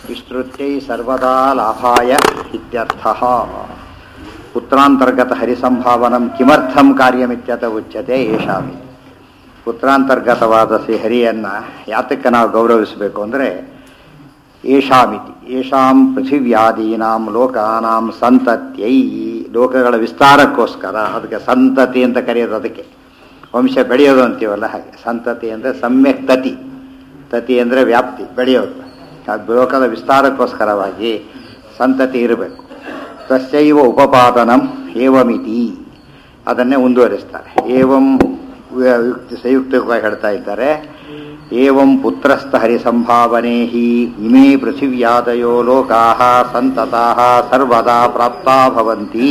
ವಿಸ್ತೃತ್ಯೈ ಸರ್ವದಾ ಲಾಭಾಯ ಇತ್ಯರ್ಥಃ ಪುತ್ರಾಂತರ್ಗತ ಹರಿಸಂಭಾವನಂ ಕಿಮರ್ಥಂ ಕಾರ್ಯಮಿತ್ಯತ ಉಚ್ಯತೆ ಏಷಾಮಿ ಪುತ್ರಾಂತರ್ಗತವಾದ ಶ್ರೀ ಹರಿಯನ್ನು ಯಾತಕ್ಕೆ ನಾವು ಗೌರವಿಸಬೇಕು ಅಂದರೆ ಏಷಾಮಿತಿ ಏಷಾಂ ಪೃಥಿವ್ಯಾದೀನಾಂ ಲೋಕಾನಾಂ ಸಂತತ್ಯೈ ಲೋಕಗಳ ವಿಸ್ತಾರಕ್ಕೋಸ್ಕರ ಅದಕ್ಕೆ ಸಂತತಿ ಅಂತ ಕರೆಯೋದು ಅದಕ್ಕೆ ವಂಶ ಬೆಳೆಯೋದು ಅಂತೀವಲ್ಲ ಹಾಗೆ ಸಂತತಿ ಅಂದರೆ ಸಮ್ಯಕ್ ತತಿ ತತಿ ಅಂದರೆ ವ್ಯಾಪ್ತಿ ಬೆಳೆಯೋದು ಅದು ಲೋಕದ ವಿಸ್ತಾರಕ್ಕೋಸ್ಕರವಾಗಿ ಸಂತತಿ ಇರಬೇಕು ತಸ್ಯೈವ ಉಪಪಾದನಂ ಏವಮಿತಿ ಅದನ್ನೇ ಮುಂದುವರಿಸ್ತಾರೆ ಏವಂ ಯುಕ್ತಿ ಸಂಯುಕ್ತವಾಗಿ ಹೇಳ್ತಾ ಇದ್ದಾರೆ ಏವಂ ಪುತ್ರಸ್ಥ ಹರಿಸಂಭಾವನೆ ಹಿ ಇಮೇ ಪೃಥಿವ್ಯಾದಯೋ ಲೋಕಾ ಸಂತತಾ ಸರ್ವದಾ ಪ್ರಾಪ್ತಾ ಭವಂತಿ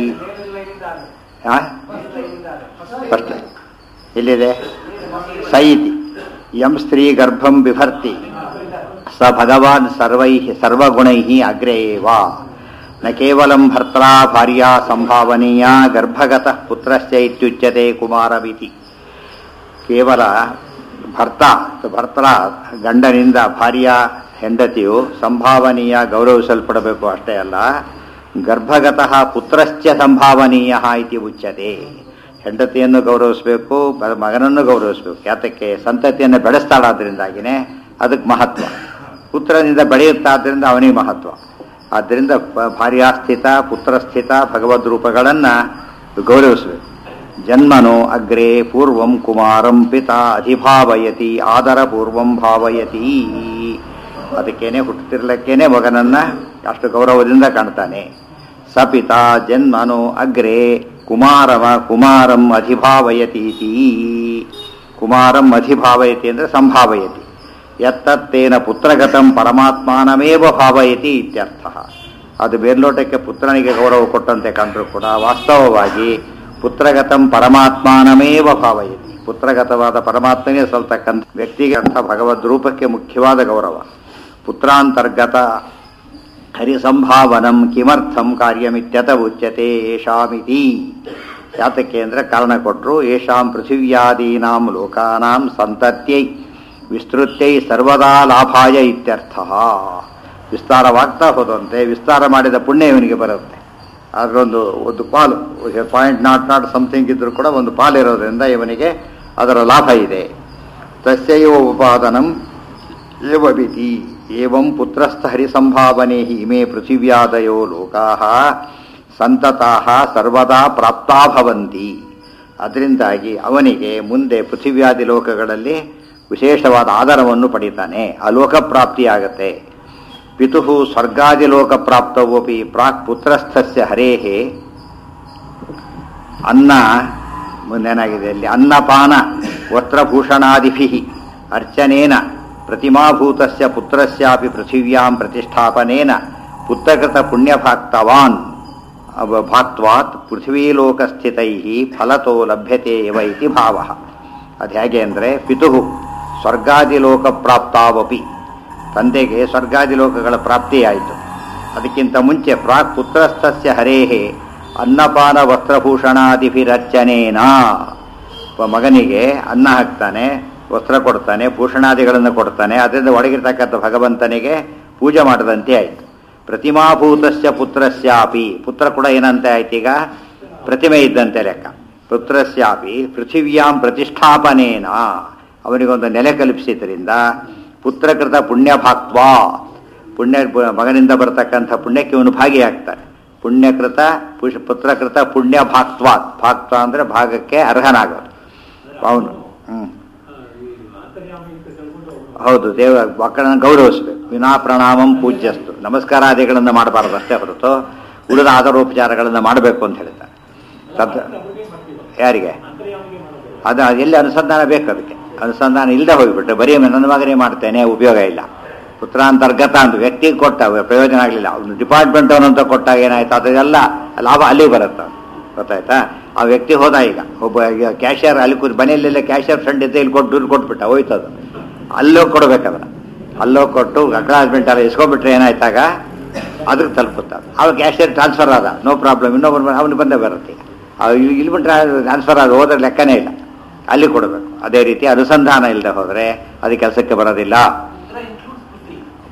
ಫಸ್ಟ್ ಎಲ್ಲಿದೆ ಸೈತಿ ಯಂ ಸ್ತ್ರೀ ಗರ್ಭಂ ಬಿಭರ್ತಿ ಸ ಭಗವಾನ್ ಸರ್ವೈ ಸರ್ವಗುಣೈ ಅಗ್ರೇ ಏವ ನ ಕೇವಲಂ ಭರ್ತ್ರಾ ಭಾರ್ಯಾ ಸಂಭಾವನೀಯ ಗರ್ಭಗತಃ ಪುತ್ರಶ್ಚ ಇತ್ಯುಚ್ಯತೆ ಕುಮಾರಮಿತಿ ಕೇವಲ ಭರ್ತ ಭರ್ತರ ಗಂಡನಿಂದ ಭಾರ್ಯ ಹೆಂಡತಿಯು ಸಂಭಾವನೀಯ ಗೌರವಿಸಲ್ಪಡಬೇಕು ಅಷ್ಟೇ ಅಲ್ಲ ಗರ್ಭಗತಃ ಪುತ್ರಶ್ಚ ಸಂಭಾವನೀಯ ಇತಿ ಉಚ್ಯತೆ ಹೆಂಡತಿಯನ್ನು ಗೌರವಿಸಬೇಕು ಮಗನನ್ನು ಗೌರವಿಸಬೇಕು ಯಾತಕ್ಕೆ ಸಂತತಿಯನ್ನು ಬೆಳೆಸ್ತಾಳಾದ್ರಿಂದಾಗಿನೇ ಅದಕ್ಕೆ ಮಹತ್ವ ಪುತ್ರನಿಂದ ಬೆಳೆಯುತ್ತಾದ್ರಿಂದ ಅವನಿಗೆ ಮಹತ್ವ ಆದ್ದರಿಂದ ಭಾರ್ಯಾಸ್ಥಿತ ಪುತ್ರಸ್ಥಿತ ಭಗವದ್ ರೂಪಗಳನ್ನು ಗೌರವಿಸಬೇಕು ಜನ್ಮನೋ ಅಗ್ರೆ ಪೂರ್ವಂ ಕುಮಾರಂ ಪಿತಾ ಅಧಿಭಾವಯತಿ ಆದರ ಪೂರ್ವಂ ಭಾವಯತಿ ಅದಕ್ಕೇನೆ ಹುಟ್ಟುತ್ತಿರ್ಲಕ್ಕೇನೆ ಮಗನನ್ನ ಅಷ್ಟು ಗೌರವದಿಂದ ಕಾಣ್ತಾನೆ ಸಪಿತಾ ಜನ್ಮನೋ ಅಗ್ರೆ ಕುಮಾರವ ಕುಮಾರಂ ಅಧಿಭಾವಯತಿ ಕುಮಾರಂ ಅಧಿಭಾವಯತಿ ಅಂದರೆ ಸಂಭಾವಯತಿ ಎತ್ತತ್ತೇನ ಪುತ್ರಗತಂ ಪರಮಾತ್ಮಾನಮೇವ ಭಾವಯತಿ ಇತ್ಯರ್ಥ ಅದು ಬೇರ್ಲೋಟಕ್ಕೆ ಪುತ್ರನಿಗೆ ಗೌರವ ಕೊಟ್ಟಂತೆ ಕಂಡರೂ ಕೂಡ ವಾಸ್ತವವಾಗಿ ಪುತ್ರಗತಂ ಪರಮಾತ್ಮಾನಮೇವ ಭಾವಯತಿ ಪುತ್ರಗತವಾದ ಪರಮಾತ್ಮನೇ ಸಲ್ತಕ್ಕಂಥ ವ್ಯಕ್ತಿಗೆ ಅಂಥ ಭಗವದ್ ರೂಪಕ್ಕೆ ಮುಖ್ಯವಾದ ಗೌರವ ಪುತ್ರಾಂತರ್ಗತ ಹರಿಸಂಭಾವನಂ ಕಿಮರ್ಥಂ ಕಾರ್ಯಮಿತ್ಯತ ಉಚ್ಯತೆ ಏಷಾಮಿತಿ ಯಾತಕ್ಕೆ ಅಂದರೆ ಕಾರಣ ಕೊಟ್ಟರು ಏಷಾಂ ಪೃಥಿವ್ಯಾದೀನಾಂ ಲೋಕಾನಾಂ ಸಂತತ್ಯೈ ವಿಸ್ತೃತ್ಯೈ ಸರ್ವದಾ ಲಾಭಾಯ ಇತ್ಯರ್ಥ ವಿಸ್ತಾರವಾಗ್ತಾ ಹೋದಂತೆ ವಿಸ್ತಾರ ಮಾಡಿದ ಪುಣ್ಯ ಇವನಿಗೆ ಬರುತ್ತೆ ಅದರೊಂದು ಒಂದು ಪಾಲು ಪಾಯಿಂಟ್ ನಾಟ್ ನಾಟ್ ಸಮಥಿಂಗ್ ಇದ್ರೂ ಕೂಡ ಒಂದು ಪಾಲು ಇರೋದ್ರಿಂದ ಇವನಿಗೆ ಅದರ ಲಾಭ ಇದೆ ತಸ್ಯೈವ ಉಪಾದನಂ ಏವಬಿತಿ ಏವಂ ಪುತ್ರಸ್ಥ ಹರಿಸಂಭಾವನೆ ಇಮೇ ಪೃಥಿವ್ಯಾದಯೋ ಲೋಕಾ ಸಂತತಾ ಸರ್ವದಾ ಪ್ರಾಪ್ತಾ ಭವಂತಿ ಅದರಿಂದಾಗಿ ಅವನಿಗೆ ಮುಂದೆ ಪೃಥಿವ್ಯಾದಿ ಲೋಕಗಳಲ್ಲಿ ವಿಶೇಷವಾದ ಆಧಾರವನ್ನು ಪಡೀತಾನೆ ಆ ಲೋಕ ಪ್ರಾಪ್ತಿಯಾಗತ್ತೆ ಪಿತು ಸ್ವರ್ಗಾದಿ ಲೋಕ ಪ್ರಾಪ್ತವೋಪಿ ಪ್ರಾಕ್ ಪುತ್ರಸ್ಥಸ್ಯ ಹರೇಹೇ ಅನ್ನ ಮುಂದೇನಾಗಿದೆ ಅಲ್ಲಿ ಅನ್ನಪಾನ ವಸ್ತ್ರಭೂಷಣಾದಿಭಿ ಅರ್ಚನೇನ ಪ್ರತಿಮಾಭೂತಸ್ಯ ಪುತ್ರಸ್ಯಾಪಿ ಪೃಥಿವ್ಯಾಂ ಪ್ರತಿಷ್ಠಾಪನೇನ ಪುತ್ರಕೃತ ಪುಣ್ಯಭಾಕ್ತವಾನ್ ಭಾಕ್ವಾತ್ ಪೃಥ್ವೀಲೋಕಸ್ಥಿತೈ ಫಲತೋ ಲಭ್ಯತೆ ಇವ ಇತಿ ಭಾವ ಅದು ಹೇಗೆ ಅಂದರೆ ಪಿತು ಸ್ವರ್ಗಾದಿಲೋಕ ಪ್ರಾಪ್ತಾವಪಿ ತಂದೆಗೆ ಸ್ವರ್ಗಾದಿಲೋಕಗಳ ಪ್ರಾಪ್ತಿಯಾಯಿತು ಅದಕ್ಕಿಂತ ಮುಂಚೆ ಪ್ರಾಕ್ ಪುತ್ರಸ್ಥಸ್ಯ ಹರೇಹೇ ಅನ್ನಪಾನ ವಸ್ತ್ರಭೂಷಣಾದಿಭಿರರ್ಚನೇನ ಮಗನಿಗೆ ಅನ್ನ ಹಾಕ್ತಾನೆ ವಸ್ತ್ರ ಕೊಡ್ತಾನೆ ಭೂಷಣಾದಿಗಳನ್ನು ಕೊಡ್ತಾನೆ ಅದರಿಂದ ಒಳಗಿರ್ತಕ್ಕಂಥ ಭಗವಂತನಿಗೆ ಪೂಜೆ ಮಾಡದಂತೆ ಆಯಿತು ಪ್ರತಿಮಾಭೂತಸ್ಯ ಪುತ್ರಸ್ಯಾಪಿ ಪುತ್ರ ಕೂಡ ಏನಂತೆ ಆಯ್ತು ಈಗ ಪ್ರತಿಮೆ ಇದ್ದಂತೆ ಲೆಕ್ಕ ಪುತ್ರಸ್ಯಾಪಿ ಪೃಥಿವ್ಯಾಂ ಪ್ರತಿಷ್ಠಾಪನೇನ ಅವನಿಗೊಂದು ನೆಲೆ ಕಲ್ಪಿಸಿದ್ರಿಂದ ಪುತ್ರಕೃತ ಪುಣ್ಯಭಾಕ್ವ ಪುಣ್ಯ ಮಗನಿಂದ ಬರತಕ್ಕಂಥ ಪುಣ್ಯಕ್ಕೆ ಇವನು ಭಾಗಿಯಾಗ್ತಾನೆ ಪುಣ್ಯಕೃತ ಪುಷ್ ಪುತ್ರಕೃತ ಪುಣ್ಯ ಭಾಕ್ತ್ವ ಭಾಕ್ತ್ವ ಅಂದರೆ ಭಾಗಕ್ಕೆ ಅರ್ಹನಾಗೋದು ಅವನು ಹ್ಞೂ ಹೌದು ದೇವ ಮಕ್ಕಳನ್ನು ಗೌರವಿಸಬೇಕು ವಿನಾ ಪ್ರಣಾಮಂ ಪೂಜ್ಯಸ್ತು ನಮಸ್ಕಾರಾದಿಗಳನ್ನು ಮಾಡಬಾರದು ಅಷ್ಟೇ ಹೊರತು ಉಳಿದ ಆಧಾರೋಪಚಾರಗಳನ್ನು ಮಾಡಬೇಕು ಅಂತ ಹೇಳ್ತಾರೆ ಸದ್ ಯಾರಿಗೆ ಅದು ಎಲ್ಲಿ ಅನುಸಂಧಾನ ಬೇಕು ಅದಕ್ಕೆ ಅನುಸಂಧಾನ ಇಲ್ಲದೆ ಹೋಗಿಬಿಟ್ರೆ ಬರೀ ನನ್ನ ಮಗನೇ ಮಾಡ್ತೇನೆ ಉಪಯೋಗ ಇಲ್ಲ ಪುತ್ರಾಂತರ್ಗತ ಅಂತ ವ್ಯಕ್ತಿಗೆ ಕೊಟ್ಟ ಪ್ರಯೋಜನ ಆಗಲಿಲ್ಲ ಅವನು ಡಿಪಾರ್ಟ್ಮೆಂಟ್ ಅವನಂತ ಕೊಟ್ಟಾಗ ಏನಾಯ್ತು ಅದೆಲ್ಲ ಲಾಭ ಅಲ್ಲಿ ಬರುತ್ತೆ ಗೊತ್ತಾಯ್ತಾ ಆ ವ್ಯಕ್ತಿ ಹೋದ ಈಗ ಒಬ್ಬ ಈಗ ಕ್ಯಾಶಿಯರ್ ಅಲ್ಲಿ ಕೂತ್ ಮನೆಯಲ್ಲೆಲ್ಲ ಕ್ಯಾಶಿಯರ್ ಫ್ರೆಂಡ್ ಇದ್ದೆ ಇಲ್ಲಿ ಕೊಟ್ಟು ದುಡ್ಡು ಕೊಟ್ಬಿಟ್ಟ ಹೋಯ್ತು ಅದು ಅಲ್ಲೋಗಿ ಕೊಡ್ಬೇಕದನ್ನ ಅಲ್ಲೋಗಿ ಕೊಟ್ಟು ಅಕ್ರಾಸ್ಮೆಂಟ್ ಎಲ್ಲ ಇಸ್ಕೊಂಡ್ಬಿಟ್ರೆ ಏನಾಯ್ತಾಗ ಅದಕ್ಕೆ ತಲುಪುತ್ತ ಅವಾಗ ಕ್ಯಾಶಿಯರ್ ಟ್ರಾನ್ಸ್ಫರ್ ಆದ ನೋ ಪ್ರಾಬ್ಲಮ್ ಇನ್ನೊಬ್ಬರು ಅವನು ಬಂದೇ ಬರುತ್ತೆ ಈಗ ಇಲ್ಲಿ ಬಿಟ್ಟರೆ ಟ್ರಾನ್ಸ್ಫರ್ ಆದ ಹೋದ್ರೆ ಲೆಕ್ಕನೇ ಇಲ್ಲ ಅಲ್ಲಿ ಕೊಡಬೇಕು ಅದೇ ರೀತಿ ಅನುಸಂಧಾನ ಇಲ್ಲದೆ ಹೋದರೆ ಅದು ಕೆಲಸಕ್ಕೆ ಬರೋದಿಲ್ಲ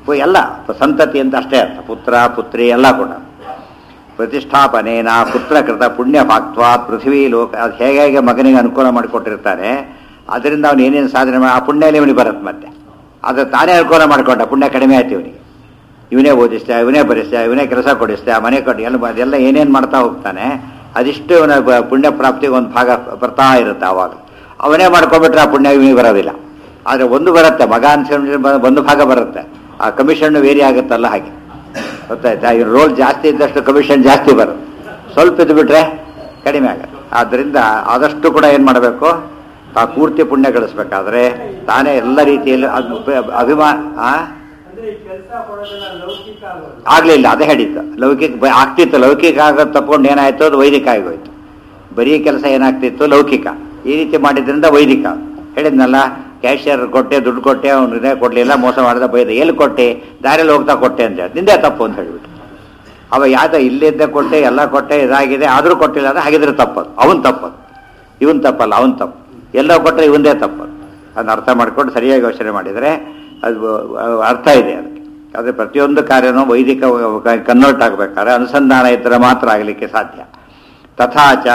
ಓ, ಎಲ್ಲ ಸಂತತಿ ಅಂತ ಅಷ್ಟೇ ಅರ್ಥ ಪುತ್ರ ಪುತ್ರಿ ಎಲ್ಲ ಕೂಡ ಪ್ರತಿಷ್ಠಾಪನೇನ ಪುತ್ರಕೃತ ಪುಣ್ಯ ಭಾಕ್ತ್ವ ಪೃಥ್ವಿ ಲೋಕ ಅದು ಹೇಗೆ ಹೇಗೆ ಮಗನಿಗೆ ಅನುಕೂಲ ಮಾಡಿಕೊಟ್ಟಿರ್ತಾನೆ ಅದರಿಂದ ಅವನು ಏನೇನು ಸಾಧನೆ ಮಾಡಿ ಆ ಪುಣ್ಯನೇ ಇವನಿಗೆ ಬರುತ್ತೆ ಮತ್ತೆ ಅದು ತಾನೇ ಅನುಕೂಲ ಮಾಡಿಕೊಂಡ ಪುಣ್ಯ ಕಡಿಮೆ ಆಯ್ತು ಇವನಿಗೆ ಇವನೇ ಓದಿಸ್ತಾ ಇವನೇ ಬರೆಸ್ತಾ ಇವನೇ ಕೆಲಸ ಕೊಡಿಸ್ತಾ ಮನೆ ಕೊಟ್ಟು ಎಲ್ಲ ಅದೆಲ್ಲ ಏನೇನು ಮಾಡ್ತಾ ಹೋಗ್ತಾನೆ ಅದಿಷ್ಟು ಇವನ ಬ- ಪುಣ್ಯ ಪ್ರಾಪ್ತಿಗೆ ಒಂದು ಭಾಗ ಬರ್ತಾ ಇರುತ್ತೆ ಆವಾಗ ಅವನೇ ಮಾಡ್ಕೊಂಡ್ಬಿಟ್ರೆ ಆ ಪುಣ್ಯ ಇವನಿಗೆ ಬರೋದಿಲ್ಲ ಆದರೆ ಒಂದು ಬರುತ್ತೆ ಮಗ ಅನ್ಸ್ಕೊಂಡ್ರೆ ಬ- ಒಂದು ಭಾಗ ಬರುತ್ತೆ ಆ ಕಮಿಷನ್ ವೇರಿ ಆಗುತ್ತಲ್ಲ ಹಾಗೆ ಗೊತ್ತಾಯ್ತಾ ಈ ರೋಲ್ ಜಾಸ್ತಿ ಇದ್ದಷ್ಟು ಕಮಿಷನ್ ಜಾಸ್ತಿ ಬರುತ್ತೆ ಸ್ವಲ್ಪ ಇದ್ದು ಬಿಟ್ರೆ ಕಡಿಮೆ ಆಗುತ್ತೆ ಆದ್ದರಿಂದ ಆದಷ್ಟು ಕೂಡ ಏನು ಮಾಡಬೇಕು ಆ ಪೂರ್ತಿ ಪುಣ್ಯ ಗಳಿಸ್ಬೇಕಾದ್ರೆ ತಾನೇ ಎಲ್ಲ ರೀತಿಯಲ್ಲಿ ಅದು ಅಭಿಮಾನ ಆ ಅಂದ್ರೆ ಈ ಕೆಲಸ ಕೊಡೋದೆಲ್ಲ ಲೌಕಿಕ ಆಗೋದು ಆಗ್ಲಿಲ್ಲ ಅದೇ ಹೇಳಿದ್ದು ಲೌಕಿಕ ಬ- ಆಗ್ತಿತ್ತು ಲೌಕಿಕ ಆಗೋದು ತಪ್ಕೊಂಡು ಏನಾಯ್ತು ಅದು ವೈದಿಕ ಆಗೋಯ್ತು ಬರೀ ಕೆಲಸ ಏನಾಗ್ತಿತ್ತು ಲೌಕಿಕ ಈ ರೀತಿ ಮಾಡಿದ್ರಿಂದ ವೈದಿಕ ಹೇಳಿದ್ನಲ್ಲ ಕ್ಯಾಶಿಯರ್ ಕೊಟ್ಟೆ ದುಡ್ಡು ಕೊಟ್ಟೆ ಅವ್ನು ಇದೇ ಕೊಡ್ಲಿಲ್ಲ ಮೋಸ ಮಾಡಿದ ಬೈದ ಎಲ್ಲಿ ಕೊಟ್ಟೆ ದಾರಿಯಲ್ಲಿ ಹೋಗ್ತಾ ಕೊಟ್ಟೆ ಅಂತ ಹೇಳಿ ನಿಂದೇ ತಪ್ಪು ಅಂತ ಹೇಳ್ಬಿಟ್ಟು ಅವ ಯಾವ್ದ ಇಲ್ಲಿದ್ದ ಕೊಟ್ಟೆ ಎಲ್ಲ ಕೊಟ್ಟೆ ಇದಾಗಿದೆ ಆದರೂ ಕೊಟ್ಟಿಲ್ಲ ಅಂದ್ರೆ ಹಾಗಿದ್ರೆ ತಪ್ಪದು ಅವನ್ ತಪ್ಪದು ಇವನ್ ತಪ್ಪಲ್ಲ ಅವನ್ ತಪ್ಪು ಎಲ್ಲ ಕೊಟ್ಟರೆ ಇವಂದೇ ತಪ್ಪದು ಅದನ್ನ ಅರ್ಥ ಮಾಡ್ಕೊಂಡು ಸರಿಯಾಗಿ ಯೋಚನೆ ಮಾಡಿದರೆ ಅದು ಅಹ್, ಅರ್ಥ ಇದೆ ಅದಕ್ಕೆ ಆದರೆ ಪ್ರತಿಯೊಂದು ಕಾರ್ಯನೂ ವೈದಿಕ ಕನ್ವರ್ಟ್ ಆಗಬೇಕಾದ್ರೆ ಅನುಸಂಧಾನ ಇದ್ದರೆ ಮಾತ್ರ ಆಗಲಿಕ್ಕೆ ಸಾಧ್ಯ ತಥಾಚ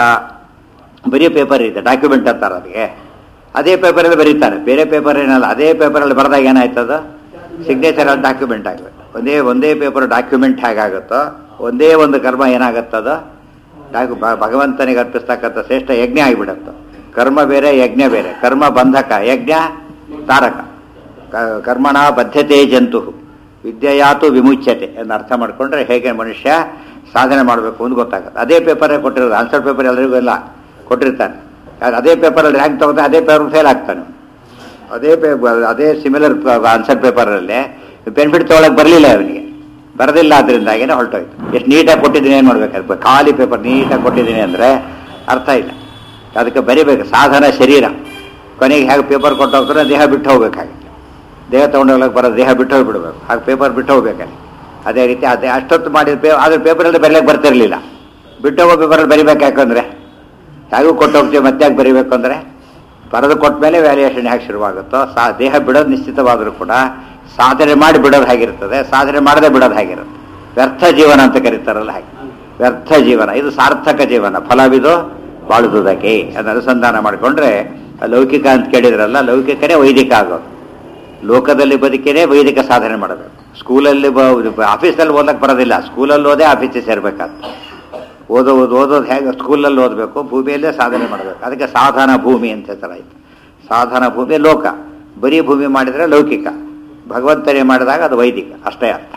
ಬರೀ ಪೇಪರ್ ಇದೆ ಡಾಕ್ಯುಮೆಂಟ್ ಅಂತಾರೆ ಅದಕ್ಕೆ ಅದೇ ಪೇಪರಲ್ಲಿ ಬರೀತಾರೆ ಬೇರೆ ಪೇಪರ್ ಏನಲ್ಲ ಅದೇ ಪೇಪರಲ್ಲಿ ಬರೆದಾಗ ಏನಾಯ್ತದ ಸಿಗ್ನೇಚರ್ ಅಲ್ಲಿ ಡಾಕ್ಯುಮೆಂಟ್ ಆಗಬೇಕು ಒಂದೇ ಒಂದೇ ಪೇಪರ್ ಡಾಕ್ಯುಮೆಂಟ್ ಹೇಗಾಗುತ್ತೋ ಒಂದೇ ಒಂದು ಕರ್ಮ ಏನಾಗುತ್ತದ ಡಾಕ್ಯು ಭ- ಭಗವಂತನಿಗೆ ಅರ್ಪಿಸ್ತಕ್ಕಂಥ ಶ್ರೇಷ್ಠ ಯಜ್ಞ ಆಗಿಬಿಡುತ್ತೆ ಕರ್ಮ ಬೇರೆ ಯಜ್ಞ ಬೇರೆ ಕರ್ಮ ಬಂಧಕ ಯಜ್ಞ ತಾರಕ ಕ- ಕರ್ಮಣ ಬದ್ಧತೆ ಜಂತು ವಿದ್ಯೆಯಾತು ವಿಮುಚ್ಯತೆ ಎಂದು ಅರ್ಥ ಮಾಡಿಕೊಂಡ್ರೆ ಹೇಗೆ ಮನುಷ್ಯ ಸಾಧನೆ ಮಾಡಬೇಕು ಅಂತ ಗೊತ್ತಾಗುತ್ತೆ ಅದೇ ಪೇಪರೇ ಕೊಟ್ಟಿರೋದು ಆನ್ಸರ್ ಪೇಪರ್ ಎಲ್ಲರಿಗೂ ಎಲ್ಲ ಕೊಟ್ಟಿರ್ತಾನೆ ಆದ್ರೆ ಅದೇ ಪೇಪರಲ್ಲಿ ರ್ಯಾಂಕ್ ತಗೋತಾ ಅದೇ ಪೇಪರ್ ಫೇಲ್ ಆಗ್ತಾನೆ ಅದೇ ಪೇಪರ್ ಅದೇ ಸಿಮಿಲರ್ ಆನ್ಸರ್ ಪೇಪರಲ್ಲಿ ಬೆನಿಫಿಟ್ ತೊಗೊಳಕ್ಕೆ ಬರಲಿಲ್ಲ ಅವನಿಗೆ ಬರದಿಲ್ಲ ಅದರಿಂದಾಗೇನೆ ಹೊರಟೋಯ್ತು ಎಷ್ಟು ನೀಟಾಗಿ ಕೊಟ್ಟಿದ್ದೀನಿ ಏನು ಮಾಡ್ಬೇಕು ಖಾಲಿ ಪೇಪರ್ ನೀಟಾಗಿ ಕೊಟ್ಟಿದ್ದೀನಿ ಅಂದರೆ ಅರ್ಥ ಇಲ್ಲ ಅದಕ್ಕೆ ಬರಿಬೇಕು ಸಾಧನ ಶರೀರ ಕೊನೆಗೆ ಹೇಗೆ ಪೇಪರ್ ಕೊಟ್ಟು ಹೋಗ್ತಾರೆ ದೇಹ ಬಿಟ್ಟು ಹೋಗ್ಬೇಕಾಗುತ್ತೆ ದೇಹ ತೊಗೊಂಡೋಗ್ಲಕ್ಕೆ ಬರೋ ದೇಹ ಬಿಟ್ಟು ಹೋಗ್ಬಿಡ್ಬೇಕು ಹಾಗೆ ಪೇಪರ್ ಬಿಟ್ಟು ಹೋಗ್ಬೇಕಲ್ಲಿ ಅದೇ ರೀತಿ ಅದೇ ಅಷ್ಟೊತ್ತು ಮಾಡಿದ ಪೇ ಆದ್ರೆ ಪೇಪರಲ್ಲಿ ಬರೀಲಿಕ್ಕೆ ಬರ್ತಿರ್ಲಿಲ್ಲ ಬಿಟ್ಟು ಹೋಗೋ ಪೇಪರಲ್ಲಿ ಬರಿಬೇಕು ಯಾಕಂದ್ರೆ ಹೇಗೂ ಕೊಟ್ಟು ಹೋಗ್ತೀವಿ ಮತ್ತೆ ಯಾಕೆ ಬರಿಬೇಕು ಅಂದರೆ ಬರೆದು ಕೊಟ್ಟ ಮೇಲೆ ವ್ಯಾಲ್ಯೂಯೇಷನ್ ಹೇಗೆ ಶುರುವಾಗುತ್ತೋ ಸಾ ದೇಹ ಬಿಡೋದು ನಿಶ್ಚಿತವಾದರೂ ಕೂಡ ಸಾಧನೆ ಮಾಡಿ ಬಿಡೋದು ಹೇಗಿರ್ತದೆ ಸಾಧನೆ ಮಾಡದೆ ಬಿಡೋದು ಹೇಗಿರುತ್ತೆ ವ್ಯರ್ಥ ಜೀವನ ಅಂತ ಕರೀತಾರಲ್ಲ ಹಾಗೆ ವ್ಯರ್ಥ ಜೀವನ ಇದು ಸಾರ್ಥಕ ಜೀವನ ಫಲವಿದು ಬಾಳುವುದಕ್ಕೆ ಅದನ್ನು ಅನುಸಂಧಾನ ಮಾಡಿಕೊಂಡ್ರೆ ಲೌಕಿಕ ಅಂತ ಕೇಳಿದ್ರಲ್ಲ ಲೌಕಿಕನೇ ವೈದಿಕ ಆಗೋದು ಲೋಕದಲ್ಲಿ ಬದುಕಿನೇ ವೈದಿಕ ಸಾಧನೆ ಮಾಡಬೇಕು ಸ್ಕೂಲಲ್ಲಿ ಬ- ಆಫೀಸಲ್ಲಿ ಓದಕ್ಕೆ ಬರೋದಿಲ್ಲ ಸ್ಕೂಲಲ್ಲಿ ಓದೇ ಆಫೀಸಿಗೆ ಸೇರ್ಬೇಕಾಗ್ತದೆ ಓದೋ ಓದು ಓದೋದು ಹೇಗೆ ಸ್ಕೂಲಲ್ಲಿ ಓದಬೇಕು ಭೂಮಿಯಲ್ಲೇ ಸಾಧನೆ ಮಾಡಬೇಕು ಅದಕ್ಕೆ ಸಾಧನ ಭೂಮಿ ಅಂತ ಹೆಸರಾಯಿತು ಸಾಧನ ಭೂಮಿ ಲೋಕ ಬರೀ ಭೂಮಿ ಮಾಡಿದರೆ ಲೌಕಿಕ ಭಗವಂತನೇ ಮಾಡಿದಾಗ ಅದು ವೈದಿಕ ಅಷ್ಟೇ ಅರ್ಥ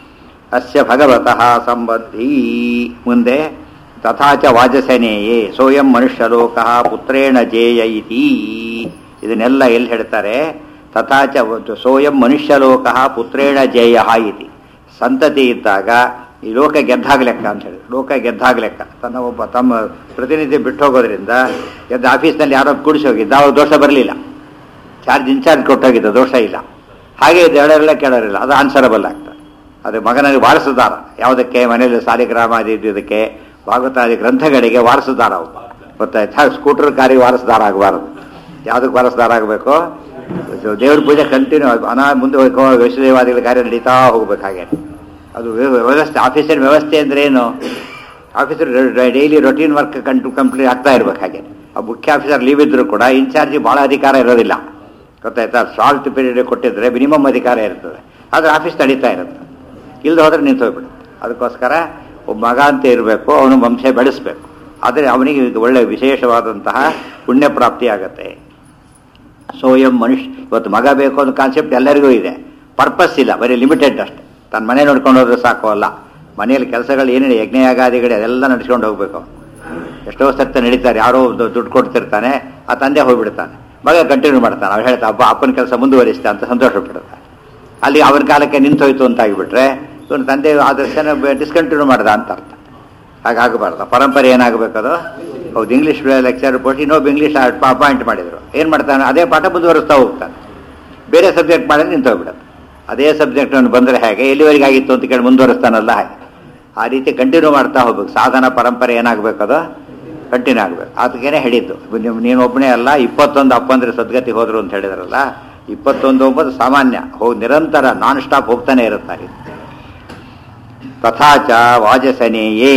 ಅಸ್ಯ ಭಗವತಃ ಸಂಬಂಧಿ ಮುಂದೆ ತಥಾಚ ವಾಜಸೇನೆಯೇ ಸೋಯಂ ಮನುಷ್ಯಲೋಕ ಪುತ್ರೇಣ ಜೇಯ ಇತಿ ಇದನ್ನೆಲ್ಲ ಎಲ್ಲಿ ಹೇಳ್ತಾರೆ ತಥಾಚ ಒಂದು ಸೋಯಂ ಮನುಷ್ಯಲೋಕ ಪುತ್ರೇಣ ಜೇಯ ಇತಿ ಸಂತತಿ ಇದ್ದಾಗ ಈ ಲೋಕ ಗೆದ್ದಾಗ ಲೆಕ್ಕ ಅಂತ ಹೇಳಿ ಲೋಕ ಗೆದ್ದಾಗ ಲೆಕ್ಕ ತನ್ನ ಒಬ್ಬ ತಮ್ಮ ಪ್ರತಿನಿಧಿ ಬಿಟ್ಟು ಹೋಗೋದ್ರಿಂದ ಗೆದ್ದ ಆಫೀಸ್ನಲ್ಲಿ ಯಾರೋ ಕೂಡಿಸಿ ಹೋಗಿದ್ದ ಅವಾಗ ದೋಷ ಬರಲಿಲ್ಲ ಚಾರ್ಜ್ ಇನ್ಚಾರ್ಜ್ ಕೊಟ್ಟೋಗಿದ್ದ ದೋಷ ಇಲ್ಲ ಹಾಗೆ ಇದು ಹೇಳೋರಿಲ್ಲ ಕೇಳೋರಿಲ್ಲ ಅದು ಆನ್ಸರಬಲ್ ಆಗ್ತದೆ ಅದು ಮಗನಿಗೆ ವಾರಸುದಾರ ಯಾವುದಕ್ಕೆ ಮನೆಯಲ್ಲಿ ಸಾಲಿಗ್ರಾಮ ಅದು ಇದು ಇದಕ್ಕೆ ಭಾಗವತಾದಿ ಗ್ರಂಥಗಳಿಗೆ ವಾರಸುದಾರ ಒಬ್ಬ ಗೊತ್ತಾಯ್ತು ಹಾಗೆ ಸ್ಕೂಟರ್ ಕಾರಿಗೆ ವಾರಸುದಾರ ಆಗಬಾರದು ಯಾವುದಕ್ಕೆ ವಾರಸುದಾರ ಆಗಬೇಕು ದೇವ್ರ ಪೂಜೆ ಕಂಟಿನ್ಯೂ ಅನಾ ಮುಂದೆ ಹೋಗೋ ವೈಷ್ಣದೇವಾದಿಗಳ ಕಾರ್ಯ ನಡೀತಾ ಹೋಗ್ಬೇಕು ಹಾಗೆ ಅದು ವ್ಯ- ವ್ಯವಸ್ಥೆ ಆಫೀಸಿನ ವ್ಯವಸ್ಥೆ ಅಂದ್ರೆ ಏನು ಆಫೀಸರ್ ಡೈಲಿ ರೊಟೀನ್ ವರ್ಕ್ ಕಂಟು ಕಂಪ್ಲೀಟ್ ಆಗ್ತಾ ಇರ್ಬೇಕು ಹಾಗೆ ಆ ಮುಖ್ಯ ಆಫೀಸರ್ ಲೀವ್ ಇದ್ರೂ ಕೂಡ ಇನ್ಚಾರ್ಜ್ ಭಾಳ ಅಧಿಕಾರ ಇರೋದಿಲ್ಲ ಗೊತ್ತಾಯ್ತಾ ಶಾರ್ಟ್ ಪೀರಿಯಡ್ ಕೊಟ್ಟಿದ್ರೆ ಮಿನಿಮಮ್ ಅಧಿಕಾರ ಇರ್ತದೆ ಆದರೆ ಆಫೀಸ್ ನಡೀತಾ ಇರುತ್ತೆ ಇಲ್ಲದೆ ಹೋದ್ರೆ ನಿಂತು ಹೋಗ್ಬಿಡುತ್ತೆ ಅದಕ್ಕೋಸ್ಕರ ಒಬ್ಬ ಮಗ ಅಂತ ಇರಬೇಕು ಅವನು ವಂಶ ಬೆಳೆಸ್ಬೇಕು ಆದರೆ ಅವನಿಗೆ ಇದು ಒಳ್ಳೆ ವಿಶೇಷವಾದಂತಹ ಪುಣ್ಯ ಪ್ರಾಪ್ತಿ ಆಗತ್ತೆ ಸೋಯಂ ಮನುಷ್ಯ ಇವತ್ತು ಮಗ ಬೇಕು ಅನ್ನೋ ಕಾನ್ಸೆಪ್ಟ್ ಎಲ್ಲರಿಗೂ ಇದೆ ಪರ್ಪಸ್ ಇಲ್ಲ ಬರೀ ಲಿಮಿಟೆಡ್ ಅಷ್ಟೆ ತನ್ನ ಮನೆ ನೋಡ್ಕೊಂಡು ಹೋದ್ರೆ ಸಾಕು ಅಲ್ಲ ಮನೆಯಲ್ಲಿ ಕೆಲಸಗಳು ಏನಿದೆ ಯಜ್ಞಯಾಗಾದಿಗಳು ಅದೆಲ್ಲ ನಡೆಸ್ಕೊಂಡು ಹೋಗ್ಬೇಕು ಅವ್ನು. ಎಷ್ಟೋ ಸತ್ತ ನಡೀತಾರೆ ಯಾರೋ ಒಬ್ಬ ದುಡ್ಡು ಕೊಡ್ತಿರ್ತಾನೆ ಆ ತಂದೆ ಹೋಗ್ಬಿಡ್ತಾನೆ ಮಗ ಕಂಟಿನ್ಯೂ ಮಾಡ್ತಾನೆ ಅವ್ರು ಹೇಳ್ತಾ ಅಪ್ಪ ಅಪ್ಪನ ಕೆಲಸ ಮುಂದುವರಿಸ್ತಾ ಅಂತ ಸಂತೋಷ ಪಡ್ತಾನೆ ಅಲ್ಲಿ ಅವನ ಕಾಲಕ್ಕೆ ನಿಂತೋಯ್ತು ಅಂತ ಆಗಿಬಿಟ್ರೆ ಇವನು ತಂದೆ ಆದರ್ಶನ ಡಿಸ್ಕಂಟಿನ್ಯೂ ಮಾಡ್ದ ಅಂತ ಅರ್ಥ ಹಾಗಾಗಬಾರ್ದು ಪರಂಪರೆ ಏನಾಗಬೇಕದು ಹೌದು ಇಂಗ್ಲೀಷ್ ಲೆಕ್ಚರ್ ಕೊಟ್ಟು ಇನ್ನೊಬ್ಬ ಇಂಗ್ಲೀಷ್ ಅಪಾಯಿಂಟ್ ಮಾಡಿದ್ರು ಏನು ಮಾಡ್ತಾನೆ ಅದೇ ಪಾಠ ಮುಂದುವರಿಸ್ತಾ ಹೋಗ್ತಾನೆ ಬೇರೆ ಸಬ್ಜೆಕ್ಟ್ ಮಾಡಿದ್ರೆ ನಿಂತೋಗ್ಬಿಡುತ್ತೆ ಅದೇ ಸಬ್ಜೆಕ್ಟ್ ಬಂದರೆ ಹೇಗೆ ಎಲ್ಲಿವರೆಗೆ ಆಗಿತ್ತು ಅಂತ ಕೇಳಿ ಮುಂದುವರಿಸ್ತಾನಲ್ಲ ಹಾಗೆ ಆ ರೀತಿ ಕಂಟಿನ್ಯೂ ಮಾಡ್ತಾ ಹೋಗ್ಬೇಕು ಸಾಧನ ಪರಂಪರೆ ಏನಾಗಬೇಕದು ಕಂಟಿನ್ಯೂ ಆಗಬೇಕು ಅದಕ್ಕೇನೆ ಹೇಳಿದ್ದು ನೀವು- ನೀನು ಒಬ್ಬನೇ ಅಲ್ಲ ಇಪ್ಪತ್ತೊಂದು ಅಪ್ಪಂದ್ರೆ ಸದ್ಗತಿ ಹೋದ್ರು ಅಂತ ಹೇಳಿದ್ರಲ್ಲ ಇಪ್ಪತ್ತೊಂದು ಒಂಬತ್ತು ಸಾಮಾನ್ಯ ಹೋಗಿ ನಿರಂತರ ನಾನ್ ಸ್ಟಾಪ್ ಹೋಗ್ತಾನೆ ಇರುತ್ತಾರೆ ತಥಾ ಚ ವಾಜಸನೇಯೇ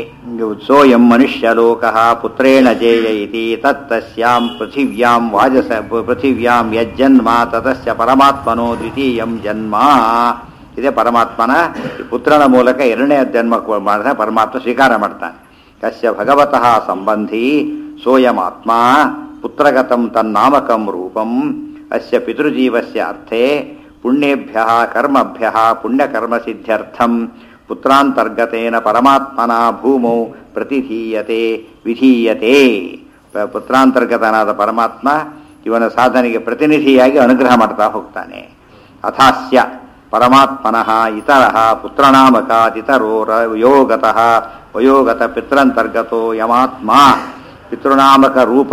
ಸೋಯಂ ಮನುಷ್ಯಲೋಕ ಪುತ್ರೇಣ ಜೇಯ ಇತಿ ತತ್ತಸ್ಯಾಂ ಪೃಥಿವ್ಯಾಂ ವಾಜಸ ಪೃಥಿವ್ಯಾಂ ಯಜ್ಜನ್ಮ ತತಸ್ಯ ಪರಮಾತ್ಮನೋ ದ್ವಿತೀಯಂ ಜನ್ಮ ಇದೇ ಪರಮಾತ್ಮನ ಈ ಪುತ್ರನ ಮೂಲಕ ಎರಡನೇ ಜನ್ಮ ಕೊ- ಮಾಡಿದ್ರೆ ಪರಮಾತ್ಮ ಸ್ವೀಕಾರ ಮಾಡ್ತಾನೆ ಕಸ್ಯ ಭಗವತಃ ಸಂಬಂಧಿ ಸೋಯಮಾತ್ಮ ಪುತ್ರಗತಂ ತನ್ನಾಮಕಂ ರೂಪಂ ಅಸ್ಯ ಪಿತೃಜೀವಸ್ಯ ಅರ್ಥೇ ಪುಣ್ಯೇಭ್ಯ ಕರ್ಮಭ್ಯ ಪುಣ್ಯಕರ್ಮಸಿದ್ಧ್ಯರ್ಥಂ ಪುತ್ರಾಂತರ್ಗತೇನ ಪರಮಾತ್ಮನ ಭೂಮೌ ಪ್ರತಿಧೀಯತೆ ವಿಧೀಯತೆ ಪ- ಪುತ್ರಾಂತರ್ಗತನಾದ ಪರಮಾತ್ಮ ಇವನ ಸಾಧನೆಗೆ ಪ್ರತಿನಿಧಿಯಾಗಿ ಅನುಗ್ರಹ ಮಾಡ್ತಾ ಹೋಗ್ತಾನೆ ಅಥಾಸ್ಯ ಪರಮಾತ್ಮನಃ ಇತರಃ ಪುತ್ರನಾಮಕಾದಿತರೋ ರ- ಯೋಗತಃ ವಯೋಗತ ಪಿತೃಂತರ್ಗತೋ ಯಮಾತ್ಮ ಪಿತೃನಾಮಕ ರೂಪ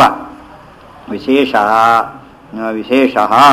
ವಿಶೇಷ ವಿಶೇಷ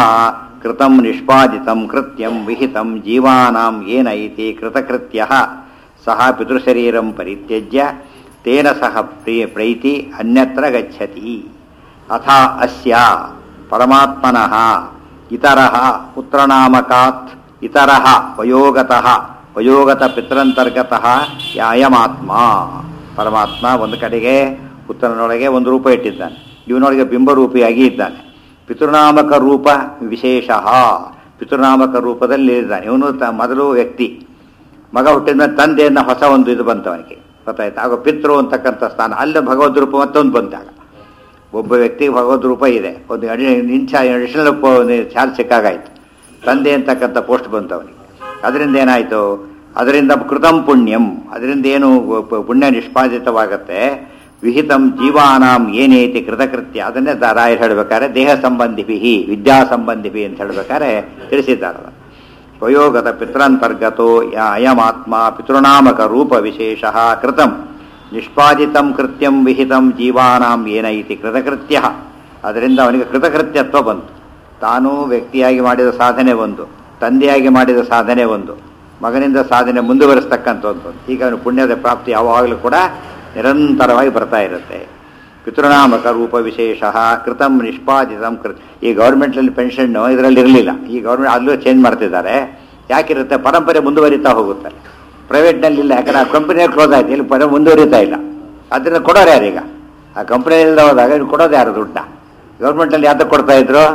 ಕೃತಂ ನಿಷ್ಪಾದಿತಂ ಕೃತ್ಯಂ ವಿಹಿತಂ ಜೀವಾನಾಂ ಏನ ಇತಿ ಕೃತಕೃತ್ಯ ಸಹ ಪಿತೃಶರೀರಂ ಪರಿತ್ಯಜ್ಯ ತೇನ ಸಹ ಪ್ರಿಯ ಪ್ರೈತಿ ಅನ್ಯತ್ರ ಗಚ್ಚತಿ ಅಥ ಅಸ್ಯ ಪರಮಾತ್ಮನಃ ಇತರಃ ಪುತ್ರನಾಮಕಾತ್ ಇತರಃ ವಯೋಗತಃ ವಯೋಗತ ಪಿತೃಂತರ್ಗತಃ ಅಯಮಾತ್ಮ ಪರಮಾತ್ಮ ಒಂದು ಕಡೆಗೆ ಪುತ್ರನೊಳಗೆ ಒಂದು ರೂಪ ಇಟ್ಟಿದ್ದಾನೆ ಇವನೊಳಗೆ ಬಿಂಬರೂಪಿಯಾಗಿ ಇದ್ದಾನೆ ಪಿತೃನಾಮಕ ರೂಪ ವಿಶೇಷ ಪಿತೃನಾಮಕ ರೂಪದಲ್ಲಿ ಇದ್ದಾನೆ ಇವನು ತ ಮೊದಲು ವ್ಯಕ್ತಿ ಮಗ ಹುಟ್ಟಿದ ಮೇಲೆ ತಂದೆಯನ್ನ ಹೊಸ ಒಂದು ಇದು ಬಂತು ಅವನಿಗೆ ಗೊತ್ತಾಯ್ತು ಆಗ ಪಿತೃ ಅಂತಕ್ಕಂಥ ಸ್ಥಾನ ಅಲ್ಲಿ ಭಗವದ್ ರೂಪ ಮತ್ತೊಂದು ಬಂತಾಗ ಒಬ್ಬ ವ್ಯಕ್ತಿಗೆ ಭಗವದ್ ರೂಪ ಇದೆ ಒಂದು ಅಡಿ ಇಂಚ ಅಡಿಷನಲ್ ಚಾರ್ಜ್ ಸಿಕ್ಕಾಗಾಯ್ತು ತಂದೆ ಅಂತಕ್ಕಂಥ ಪೋಸ್ಟ್ ಬಂತು ಅವನಿಗೆ ಅದರಿಂದ ಏನಾಯಿತು ಅದರಿಂದ ಕೃತಂ ಪುಣ್ಯಂ ಅದರಿಂದ ಏನು ಪ- ಪುಣ್ಯ ನಿಷ್ಪಾದಿತವಾಗತ್ತೆ ವಿಹಿತಂ ಜೀವಾನಾಂ ಏನೇತಿ ಕೃತಕೃತ್ಯ ಅದನ್ನೇ ದ- ರಾಯರು ಹೇಳ್ಬೇಕಾದ್ರೆ ದೇಹ ಸಂಬಂಧಿಭಿ ವಿದ್ಯಾ ಸಂಬಂಧಿಭಿ ಅಂತ ಹೇಳ್ಬೇಕಾದ್ರೆ ತಿಳಿಸಿದ್ದಾರೆ ಅದನ್ನ. ವಯೋಗತ ಪಿತೃಂತರ್ಗತೋ ಯ- ಅಯಮಾತ್ಮ ಪಿತೃನಾಮಕ ರೂಪ ವಿಶೇಷ ಕೃತಂ ನಿಷ್ಪಾದಿತಂ ಕೃತ್ಯಂ ವಿಹಿತಂ ಜೀವಾನಾಂ ಏನ ಇತಿ ಕೃತಕೃತ್ಯ ಅದರಿಂದ ಅವನಿಗೆ ಕೃತಕೃತ್ಯತ್ವ ಬಂತು ತಾನು ವ್ಯಕ್ತಿಯಾಗಿ ಮಾಡಿದ ಸಾಧನೆ ಒಂದು ತಂದೆಯಾಗಿ ಮಾಡಿದ ಸಾಧನೆ ಒಂದು ಮಗನಿಂದ ಸಾಧನೆ ಮುಂದುವರಿಸ್ತಕ್ಕಂಥದ್ದು ಈಗ ಅವನು ಪುಣ್ಯದ ಪ್ರಾಪ್ತಿ ಯಾವಾಗಲೂ ಕೂಡ ನಿರಂತರವಾಗಿ ಬರ್ತಾ ಇರುತ್ತೆ ಪಿತೃನಾಮಕ ರೂಪ ವಿಶೇಷ ಕೃತಂ ನಿಷ್ಪಾದಿತಂ ಕೃತ್ ಈ ಗೌರ್ಮೆಂಟಲ್ಲಿ ಪೆನ್ಷನ್ ಇದರಲ್ಲಿ ಇರಲಿಲ್ಲ ಈ ಗೌರ್ಮೆಂಟ್ ಅಲ್ಲೂ ಚೇಂಜ್ ಮಾಡ್ತಿದ್ದಾರೆ ಯಾಕಿರುತ್ತೆ ಪರಂಪರೆ ಮುಂದುವರಿತಾ ಹೋಗುತ್ತೆ ಪ್ರೈವೇಟ್ನಲ್ಲಿ ಇಲ್ಲ ಯಾಕಂದ್ರೆ ಆ ಕಂಪನಿಯಲ್ಲಿ ಕ್ಲೋಸ್ ಆಯ್ತು ಇಲ್ಲಿ ಪರ ಮುಂದುವರಿತಾ ಇಲ್ಲ ಅದನ್ನ ಕೊಡೋರು ಯಾರೀಗ ಆ ಕಂಪನಿಯಿಂದ ಹೋದಾಗ ಇನ್ನು ಕೊಡೋದು ಯಾರು ದುಡ್ಡ ಗೌರ್ಮೆಂಟಲ್ಲಿ ಯಾವ್ದಕ್ಕೆ ಕೊಡ್ತಾ ಇದ್ರು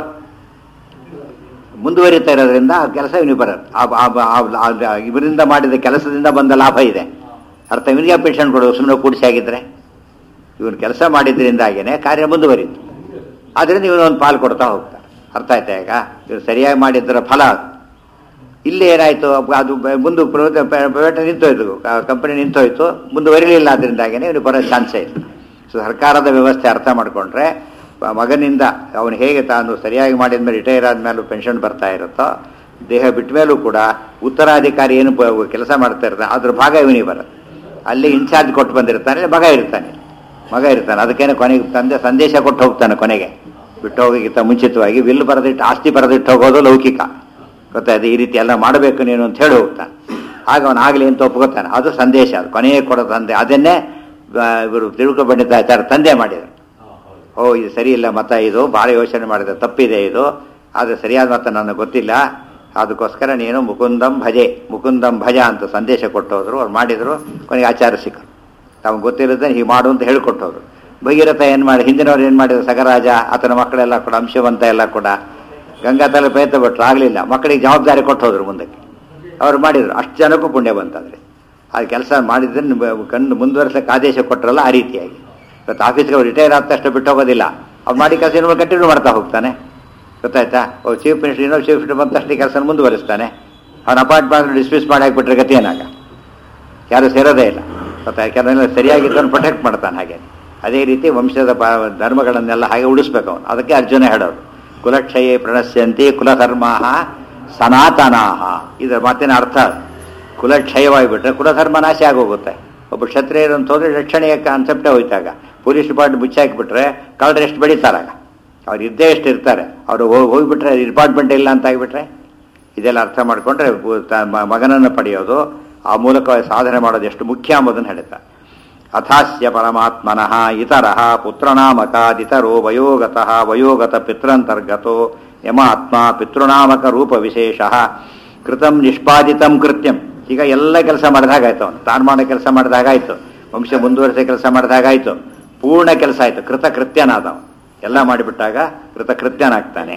ಮುಂದುವರಿತಾ ಇರೋದ್ರಿಂದ ಆ ಕೆಲಸ ಇವನಿಗೆ ಬರೋದು ಆ- ಆ- ಆ- ಆ- ಇವರಿಂದ ಮಾಡಿದ ಕೆಲಸದಿಂದ ಬಂದ ಲಾಭ ಇದೆ ಅರ್ಥ ಇವನಿಗೆ ಪೆನ್ಷನ್ ಕೊಡೋದು ಸುಮ್ಮನೆ ಕೂಡಿಸಿ ಆಗಿದ್ರೆ ಇವನು ಕೆಲಸ ಮಾಡಿದ್ರಿಂದಾಗೇನೆ ಕಾರ್ಯ ಮುಂದುವರಿತು ಆದ್ರಿಂದ ಇವನು ಒಂದು ಪಾಲು ಕೊಡ್ತಾ ಹೋಗ್ತಾನೆ ಅರ್ಥ ಆಯ್ತಾ ಈಗ ಇವ್ರು ಸರಿಯಾಗಿ ಮಾಡಿದ್ದರ ಫಲ ಅದು. ಇಲ್ಲಿ ಏನಾಯ್ತು ಅಬ್ಬ ಅದು ಬ- ಮುಂದೆ ಪ್ರೈವೇಟ್ ನಿಂತೋಯ್ತು ಕಂಪನಿ ನಿಂತೋಯ್ತು ಮುಂದುವರಿಲಿಲ್ಲ ಅದರಿಂದಾಗೇನೆ ಇವನು ಬರೋ ಚಾನ್ಸೇ ಇಲ್ಲ ಸೊ ಸರ್ಕಾರದ ವ್ಯವಸ್ಥೆ ಅರ್ಥ ಮಾಡಿಕೊಂಡ್ರೆ ಮಗನಿಂದ ಅವನು ಹೇಗೆ ತಾನು ಸರಿಯಾಗಿ ಮಾಡಿದ ಮೇಲೆ ರಿಟೈರ್ ಆದ್ಮೇಲೂ ಪೆನ್ಷನ್ ಬರ್ತಾ ಇರುತ್ತೋ ದೇಹ ಬಿಟ್ಟ ಮೇಲೂ ಕೂಡ ಉತ್ತರಾಧಿಕಾರಿ ಏನು ಪ- ಕೆಲಸ ಮಾಡ್ತಾ ಇರ್ತಾನೆ ಅದ್ರ ಭಾಗ ಇವನಿಗೆ ಬರುತ್ತೆ ಅಲ್ಲಿ ಇನ್ಚಾರ್ಜ್ ಕೊಟ್ಟು ಬಂದಿರ್ತಾನೆ ಮಗ ಇರ್ತಾನೆ ಮಗ ಇರ್ತಾನೆ ಅದಕ್ಕೇನೆ ಕೊನೆಗೆ ತಂದೆ ಸಂದೇಶ ಕೊಟ್ಟು ಹೋಗ್ತಾನೆ ಕೊನೆಗೆ ಬಿಟ್ಟು ಹೋಗಿಕ್ಕಿಂತ ಮುಂಚಿತವಾಗಿ ವಿಲ್ ಬರೆದಿಟ್ಟು ಆಸ್ತಿ ಬರೆದಿಟ್ಟು ಹೋಗೋದು ಲೌಕಿಕ ಗೊತ್ತಾಯ್ತು ಈ ರೀತಿ ಎಲ್ಲ ಮಾಡಬೇಕು ನೀನು ಅಂತ ಹೇಳಿ ಹೋಗ್ತಾನೆ ಆಗ ಅವನು ಆಗಲಿ ಅಂತ ಒಪ್ಕೋತಾನೆ ಅದು ಸಂದೇಶ ಅದು ಕೊನೆಗೆ ಕೊಡೋ ತಂದೆ ಅದನ್ನೇ ಆ, ಇವರು ತಿರುಕು ಪಂಡಿತಾಚಾರ್ಯ ತಂದೆ ಮಾಡಿದರು ಓ ಇದು ಸರಿ ಇಲ್ಲ ಮತ ಇದು ಭಾಳ ಯೋಚನೆ ಮಾಡಿದೆ ತಪ್ಪಿದೆ ಇದು ಆದರೆ ಸರಿಯಾದ ಮತ ನನಗೆ ಗೊತ್ತಿಲ್ಲ ಅದಕ್ಕೋಸ್ಕರ ನೀನು ಮುಕುಂದಂ ಭಜೆ ಮುಕುಂದಂ ಭಜ ಅಂತ ಸಂದೇಶ ಕೊಟ್ಟೋದ್ರು ಅವ್ರು ಮಾಡಿದ್ರು ಕೊನೆಗೆ ಆಚಾರ ಸಿಕ್ಕರು ತಮಗೆ ಗೊತ್ತಿರುತ್ತೆ ಹೀಗೆ ಮಾಡು ಅಂತ ಹೇಳಿಕೊಟ್ಟವ್ರು ಭಗೀರಥ ಏನು ಮಾಡಿ ಹಿಂದಿನವ್ರು ಏನು ಮಾಡಿದ್ರು ಸಗರಾಜ ಆತನ ಮಕ್ಕಳೆಲ್ಲ ಕೂಡ ಅಂಶವಂತ ಎಲ್ಲ ಕೂಡ ಗಂಗಾ ತಲೆ ಪ್ರಯತ್ನ ಬಿಟ್ರು ಆಗಲಿಲ್ಲ ಮಕ್ಕಳಿಗೆ ಜವಾಬ್ದಾರಿ ಕೊಟ್ಟು ಹೋದ್ರು ಮುಂದಕ್ಕೆ ಅವ್ರು ಮಾಡಿದ್ರು ಅಷ್ಟು ಜನಕ್ಕೂ ಪುಣ್ಯ ಬಂತಂದ್ರೆ ಆ ಕೆಲಸ ಮಾಡಿದ್ರೆ ಕಣ್ಣು ಮುಂದುವರ್ಸಕ್ಕೆ ಆದೇಶ ಕೊಟ್ಟರಲ್ಲ ಆ ರೀತಿಯಾಗಿ ಇವತ್ತು ಆಫೀಸ್ಗೆ ಅವ್ರು ರಿಟೈರ್ ಆದ ತಕ್ಷಣ ಬಿಟ್ಟು ಹೋಗೋದಿಲ್ಲ ಅವ್ರು ಮಾಡಿ ಕೆಲಸ ಇನ್ನೊಬ್ಬ ಕಂಟಿನ್ಯೂ ಮಾಡ್ತಾ ಹೋಗ್ತಾನೆ ಗೊತ್ತಾಯ್ತಾ ಅವ್ರು ಚೀಫ್ ಮಿನಿಸ್ಟರ್ ಇನ್ನೊಬ್ಬ ಚೀಫ್ ಮಿನಿಸ್ಟರ್ ಬಂದ ತಕ್ಷಣ ಕೆಲಸ ಮುಂದುವರಿಸ್ತಾನೆ ಅವ್ನ ಅಪಾಯಿಂಟ್ಮೆಂಟ್ ಡಿಸ್ಮಿಸ್ ಮಾಡಿ ಹಾಕ್ಬಿಟ್ರೆ ಗತಿ ಏನಾಗ ಯಾರು ಸೇರೋದೇ ಇಲ್ಲ ಗೊತ್ತಾಯ್ತು ಕೆಲವೆಲ್ಲ ಸರಿಯಾಗಿದ್ದವನು ಪ್ರೊಟೆಕ್ಟ್ ಮಾಡ್ತಾನೆ ಹಾಗೆ ಅದೇ ರೀತಿ ವಂಶದ ಪ ಧರ್ಮಗಳನ್ನೆಲ್ಲ ಹಾಗೆ ಉಳಿಸ್ಬೇಕು ಅವನು ಅದಕ್ಕೆ ಅರ್ಜುನ ಹೇಳೋರು ಕುಲಕ್ಷಯೇ ಪ್ರಣಶ್ಯಂತಿ ಕುಲಧರ್ಮಾಹ ಸನಾತನಾಹ ಇದರ ಮಾತಿನ ಅರ್ಥ ಅದು. ಕುಲಕ್ಷಯವಾಗಿಬಿಟ್ರೆ ಕುಲಧರ್ಮ ನಾಶ ಆಗೋಗುತ್ತೆ ಒಬ್ಬ ಕ್ಷತ್ರಿಯರು ಅಂತ ಹೋದ್ರೆ ರಕ್ಷಣೆಯ ಕಾನ್ಸೆಪ್ಟೇ ಹೋಯ್ತಾಗ ಪೊಲೀಸ್ ಡಿಪಾರ್ಟ್ಮೆಂಟ್ ಮುಚ್ಚಾಕಿಬಿಟ್ರೆ ಕಳೆದ್ರೆ ಎಷ್ಟು ಬೆಳೀತಾರಾಗ ಅವ್ರು ಇದ್ದೇ ಎಷ್ಟು ಇರ್ತಾರೆ ಅವರು ಹೋಗ್ಬಿಟ್ರೆ ಡಿಪಾರ್ಟ್ಮೆಂಟ್ ಇಲ್ಲ ಅಂತ ಆಗಿಬಿಟ್ರೆ ಇದೆಲ್ಲ ಅರ್ಥ ಮಾಡಿಕೊಂಡ್ರೆ ಮಗನನ್ನು ಪಡೆಯೋದು ಆ ಮೂಲಕ ಸಾಧನೆ ಮಾಡೋದು ಎಷ್ಟು ಮುಖ್ಯ ಎಂಬುದನ್ನು ಹೇಳ್ತಾರೆ ಅಥಾಸ್ಯ ಪರಮಾತ್ಮನಃ ಇತರ ಪುತ್ರನಾಮಕಾದಿತರೋ ವಯೋಗತಃ ವಯೋಗತ ಪಿತೃಂತರ್ಗತೋ ಯಮ ಆತ್ಮ ಪಿತೃನಾಮಕ ರೂಪ ವಿಶೇಷ ಕೃತಂ ನಿಷ್ಪಾದಿತಂ ಕೃತ್ಯಂ ಈಗ ಎಲ್ಲ ಕೆಲಸ ಮಾಡಿದಾಗಾಯ್ತು ಅವನು ತಾನು ಮಾಡೋ ಕೆಲಸ ಮಾಡಿದಾಗಾಯ್ತು ವಂಶ ಮುಂದುವರಿಸೋ ಕೆಲಸ ಮಾಡಿದಾಗಾಯ್ತು ಪೂರ್ಣ ಕೆಲಸ ಆಯ್ತು ಕೃತಕೃತ್ಯನಾದವ ಎಲ್ಲ ಮಾಡಿಬಿಟ್ಟಾಗ ಕೃತಕೃತ್ಯನಾಗ್ತಾನೆ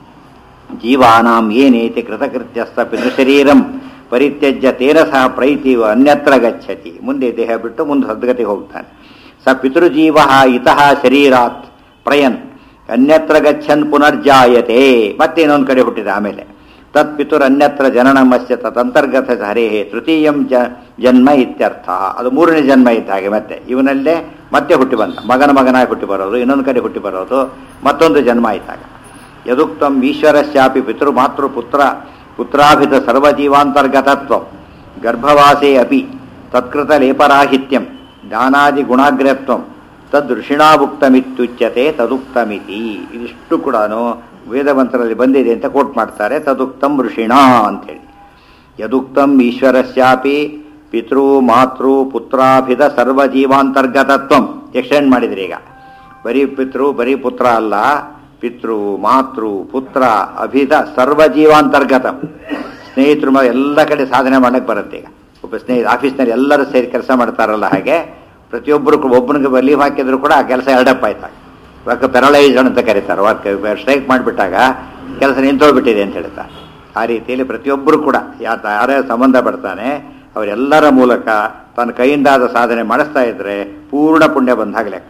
ಜೀವಾನಾಂ ಏನೇತಿ ಕೃತಕೃತ್ಯಸ್ಥ ಪಿತೃಶರೀರಂ ಪರಿತ್ಯಜ್ಯ ತೇನ ಸಹ ಪ್ರೈತಿವ ಅನ್ಯತ್ರ ಗಚ್ಚತಿ ಮುಂದೆ ದೇಹ ಬಿಟ್ಟು ಮುಂದೆ ಸದ್ಗತಿಗೆ ಹೋಗ್ತಾನೆ ಸ ಪಿತೃಜೀವ ಇತಃ ಶರೀರಾತ್ ಪ್ರಯನ್ ಅನ್ಯತ್ರ ಗಚ್ಚನ್ ಪುನರ್ಜಾಯತೆ ಮತ್ತೆ ಇನ್ನೊಂದು ಕಡೆ ಹುಟ್ಟಿದ ಆಮೇಲೆ ತತ್ ಪಿತುರ್ ಅನ್ಯತ್ರ ಜನನಮಸ್ಯ ತದಂತರ್ಗತ ಹರೇ ತೃತೀಯಂ ಜ ಜನ್ಮ ಇತ್ಯರ್ಥ ಅದು ಮೂರನೇ ಜನ್ಮ ಇದ್ದ ಹಾಗೆ ಮತ್ತೆ ಇವನಲ್ಲೇ ಮತ್ತೆ ಹುಟ್ಟಿ ಬಂದ ಮಗನ ಮಗನಾಗಿ ಹುಟ್ಟಿ ಬರೋದು ಇನ್ನೊಂದು ಕಡೆ ಹುಟ್ಟಿ ಬರೋದು ಮತ್ತೊಂದು ಜನ್ಮ ಇದ್ದಾಗ ಯದುಕ್ತಂ ಈಶ್ವರಸ್ಯಾಪಿ ಪಿತೃ ಮಾತೃ ಪುತ್ರ ಪುತ್ರಾಭಿತ ಸರ್ವಜೀವಾಂತರ್ಗತತ್ವ ಗರ್ಭವಾಸೇ ಅಪಿ ತತ್ಕೃತ ಲೇಪರಾಹಿತ್ಯಂ ಜ್ಞಾನಾದಿ ಗುಣಾಗ್ರತ್ವಂ ತದ್ ಋಷಿಣಾಭುಕ್ತಮಿತ್ಯುಚ್ಯತೆ ತದುಕ್ತಮಿತಿ ಇದಿಷ್ಟು ಕೂಡ ವೇದಮಂತ್ರದಲ್ಲಿ ಬಂದಿದೆ ಅಂತ ಕೋಟ್ ಮಾಡ್ತಾರೆ ತದುಕ್ತಂ ಋಷಿಣ ಅಂತೇಳಿ ಯದುಕ್ತಂ ಈಶ್ವರಸ್ಯಾಪಿ ಪಿತೃ ಮಾತೃ ಪುತ್ರಾಭಿದ ಸರ್ವಜೀವಾಂತರ್ಗತತ್ವಂ ಎಕ್ಸ್ಟೆಂಡ್ ಮಾಡಿದ್ರಿ ಈಗ ಬರೀ ಪಿತೃ ಬರೀ ಪುತ್ರ ಅಲ್ಲ ಪಿತೃ ಮಾತೃ ಪುತ್ರ ಅಭಿದ ಸರ್ವಜೀವಾಂತರ್ಗತ ಸ್ನೇಹಿತರು ಮ- ಎಲ್ಲ ಕಡೆ ಸಾಧನೆ ಮಾಡಕ್ಕೆ ಬರುತ್ತೆ ಈಗ ಒಬ್ಬ ಸ್ನೇಹಿತ ಆಫೀಸ್ನಲ್ಲಿ ಎಲ್ಲರೂ ಸೇರಿ ಕೆಲಸ ಮಾಡ್ತಾರಲ್ಲ ಹಾಗೆ ಪ್ರತಿಯೊಬ್ಬರು ಕೂಡ ಒಬ್ಬನಿಗೆ ಲೀವ್ ಹಾಕಿದ್ರು ಕೂಡ ಆ ಕೆಲಸ ಎರಡಪ್ಪ ಆಯ್ತಾಗ ವರ್ಕ್ ಪೆರಲೈಸ್ಡ್ ಅಂತ ಕರೀತಾರೆ ವರ್ಕ್ ಸ್ಟ್ರೈಕ್ ಮಾಡಿಬಿಟ್ಟಾಗ ಕೆಲಸ ನಿಂತೋಗ್ಬಿಟ್ಟಿದೆ ಅಂತ ಹೇಳ್ತಾರೆ ಆ ರೀತಿಯಲ್ಲಿ ಪ್ರತಿಯೊಬ್ಬರು ಕೂಡ ಯಾರ ಯಾರೇ ಸಂಬಂಧ ಪಡ್ತಾನೆ ಅವರೆಲ್ಲರ ಮೂಲಕ ತನ್ನ ಕೈಯಿಂದಾದ ಸಾಧನೆ ಮಾಡಿಸ್ತಾ ಇದ್ರೆ ಪೂರ್ಣ ಪುಣ್ಯ ಬಂದಾಗ ಲೆಕ್ಕ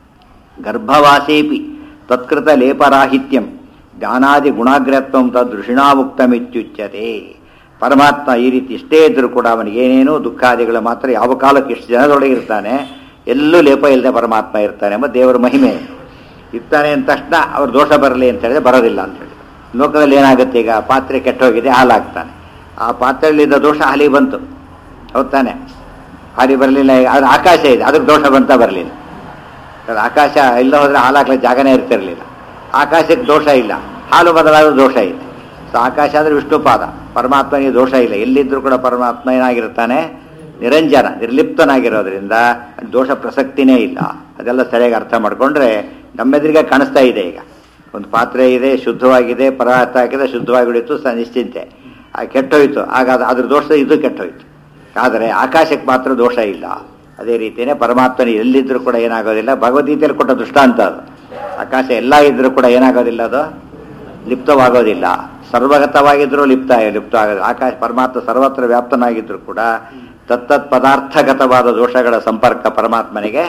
ಗರ್ಭವಾಸೇಪಿ ತತ್ಕೃತ ಲೇಪರಾಹಿತ್ಯಂ ಜ್ಞಾನಾದಿ ಗುಣಾಗ್ರತ್ವಂ ತದೃಷಿಣಾಮುಕ್ತಮಿತ್ಯುಚ್ಯತೆ ಪರಮಾತ್ಮ ಈ ರೀತಿ ಇಷ್ಟೇ ಇದ್ರೂ ಕೂಡ ಅವನಿಗೆ ಏನೇನೋ ದುಃಖಾದಿಗಳು ಮಾತ್ರ ಯಾವ ಕಾಲಕ್ಕೆ ಇಷ್ಟು ಜನದೊಳಗೆ ಇರ್ತಾನೆ ಎಲ್ಲೂ ಲೇಪ ಇಲ್ಲದೆ ಪರಮಾತ್ಮ ಇರ್ತಾನೆ ಎಂಬ ದೇವರ ಮಹಿಮೆ ಇರ್ತಾನೆ ಅಂದ ತಕ್ಷಣ ಅವ್ರ ದೋಷ ಬರಲಿ ಅಂತ ಹೇಳಿದ್ರೆ ಬರೋದಿಲ್ಲ ಅಂತ ಹೇಳಿ ಲೋಕದಲ್ಲಿ ಏನಾಗುತ್ತೆ ಈಗ ಪಾತ್ರೆ ಕೆಟ್ಟೋಗಿದೆ ಹಾಲಾಗ್ತಾನೆ ಆ ಪಾತ್ರೆಯಲ್ಲಿದ್ದ ದೋಷ ಹಾಲಿಗೆ ಬಂತು ಹೌದ್ ತಾನೆ ಹಾಲಿ ಬರಲಿಲ್ಲ ಅದು ಆಕಾಶ ಇದೆ ಅದಕ್ಕೆ ದೋಷ ಬಂತ ಬರಲಿಲ್ಲ ಅದು ಆಕಾಶ ಇಲ್ಲ ಹೋದ್ರೆ ಹಾಲಾಗ್ಲಿಕ್ಕೆ ಜಾಗನೇ ಇರ್ತಿರ್ಲಿಲ್ಲ ಆಕಾಶಕ್ಕೆ ದೋಷ ಇಲ್ಲ ಹಾಲು ಬದಲಾದ ದೋಷ ಇದೆ ಸೊ ಆಕಾಶ ಅಂದ್ರೆ ವಿಷ್ಣುಪಾದ ಪರಮಾತ್ಮನಿಗೆ ದೋಷ ಇಲ್ಲ ಎಲ್ಲಿದ್ರೂ ಕೂಡ ಪರಮಾತ್ಮ ಏನಾಗಿರ್ತಾನೆ ನಿರಂಜನ ನಿರ್ಲಿಪ್ತನಾಗಿರೋದ್ರಿಂದ ದೋಷ ಪ್ರಸಕ್ತಿನೇ ಇಲ್ಲ ಅದೆಲ್ಲ ಸರಿಯಾಗಿ ಅರ್ಥ ಮಾಡ್ಕೊಂಡ್ರೆ ನಮ್ಮೆದುರಿಗೆ ಕಾಣಿಸ್ತಾ ಇದೆ ಈಗ ಒಂದು ಪಾತ್ರೆ ಇದೆ ಶುದ್ಧವಾಗಿದೆ ಪದಾರ್ಥ ಹಾಕಿದ್ರೆ ಶುದ್ಧವಾಗಿ ಉಳಿತು ಸ ನಿಶ್ಚಿಂತೆ ಆ ಕೆಟ್ಟೋಯ್ತು ಆಗ ಅದು ಅದ್ರ ದೋಷ ಇದು ಕೆಟ್ಟೋಯ್ತು ಆದರೆ ಆಕಾಶಕ್ಕೆ ಮಾತ್ರ ದೋಷ ಇಲ್ಲ ಅದೇ ರೀತಿಯೇ ಪರಮಾತ್ಮನ ಎಲ್ಲಿದ್ದರೂ ಕೂಡ ಏನಾಗೋದಿಲ್ಲ ಭಗವದ್ಗೀತೆಯಲ್ಲಿ ಕೊಟ್ಟ ದೃಷ್ಟಾಂತ ಅದು ಆಕಾಶ ಎಲ್ಲ ಇದ್ರೂ ಕೂಡ ಏನಾಗೋದಿಲ್ಲ ಅದು ಲಿಪ್ತವಾಗೋದಿಲ್ಲ ಸರ್ವಗತವಾಗಿದ್ರೂ ಲಿಪ್ತ ಲಿಪ್ತ ಆಗೋದು ಆಕಾಶ ಪರಮಾತ್ಮ ಸರ್ವತ್ರ ವ್ಯಾಪ್ತನಾಗಿದ್ರೂ ಕೂಡ ತತ್ತತ್ ಪದಾರ್ಥಗತವಾದ ದೋಷಗಳ ಸಂಪರ್ಕ ಪರಮಾತ್ಮನಿಗೆ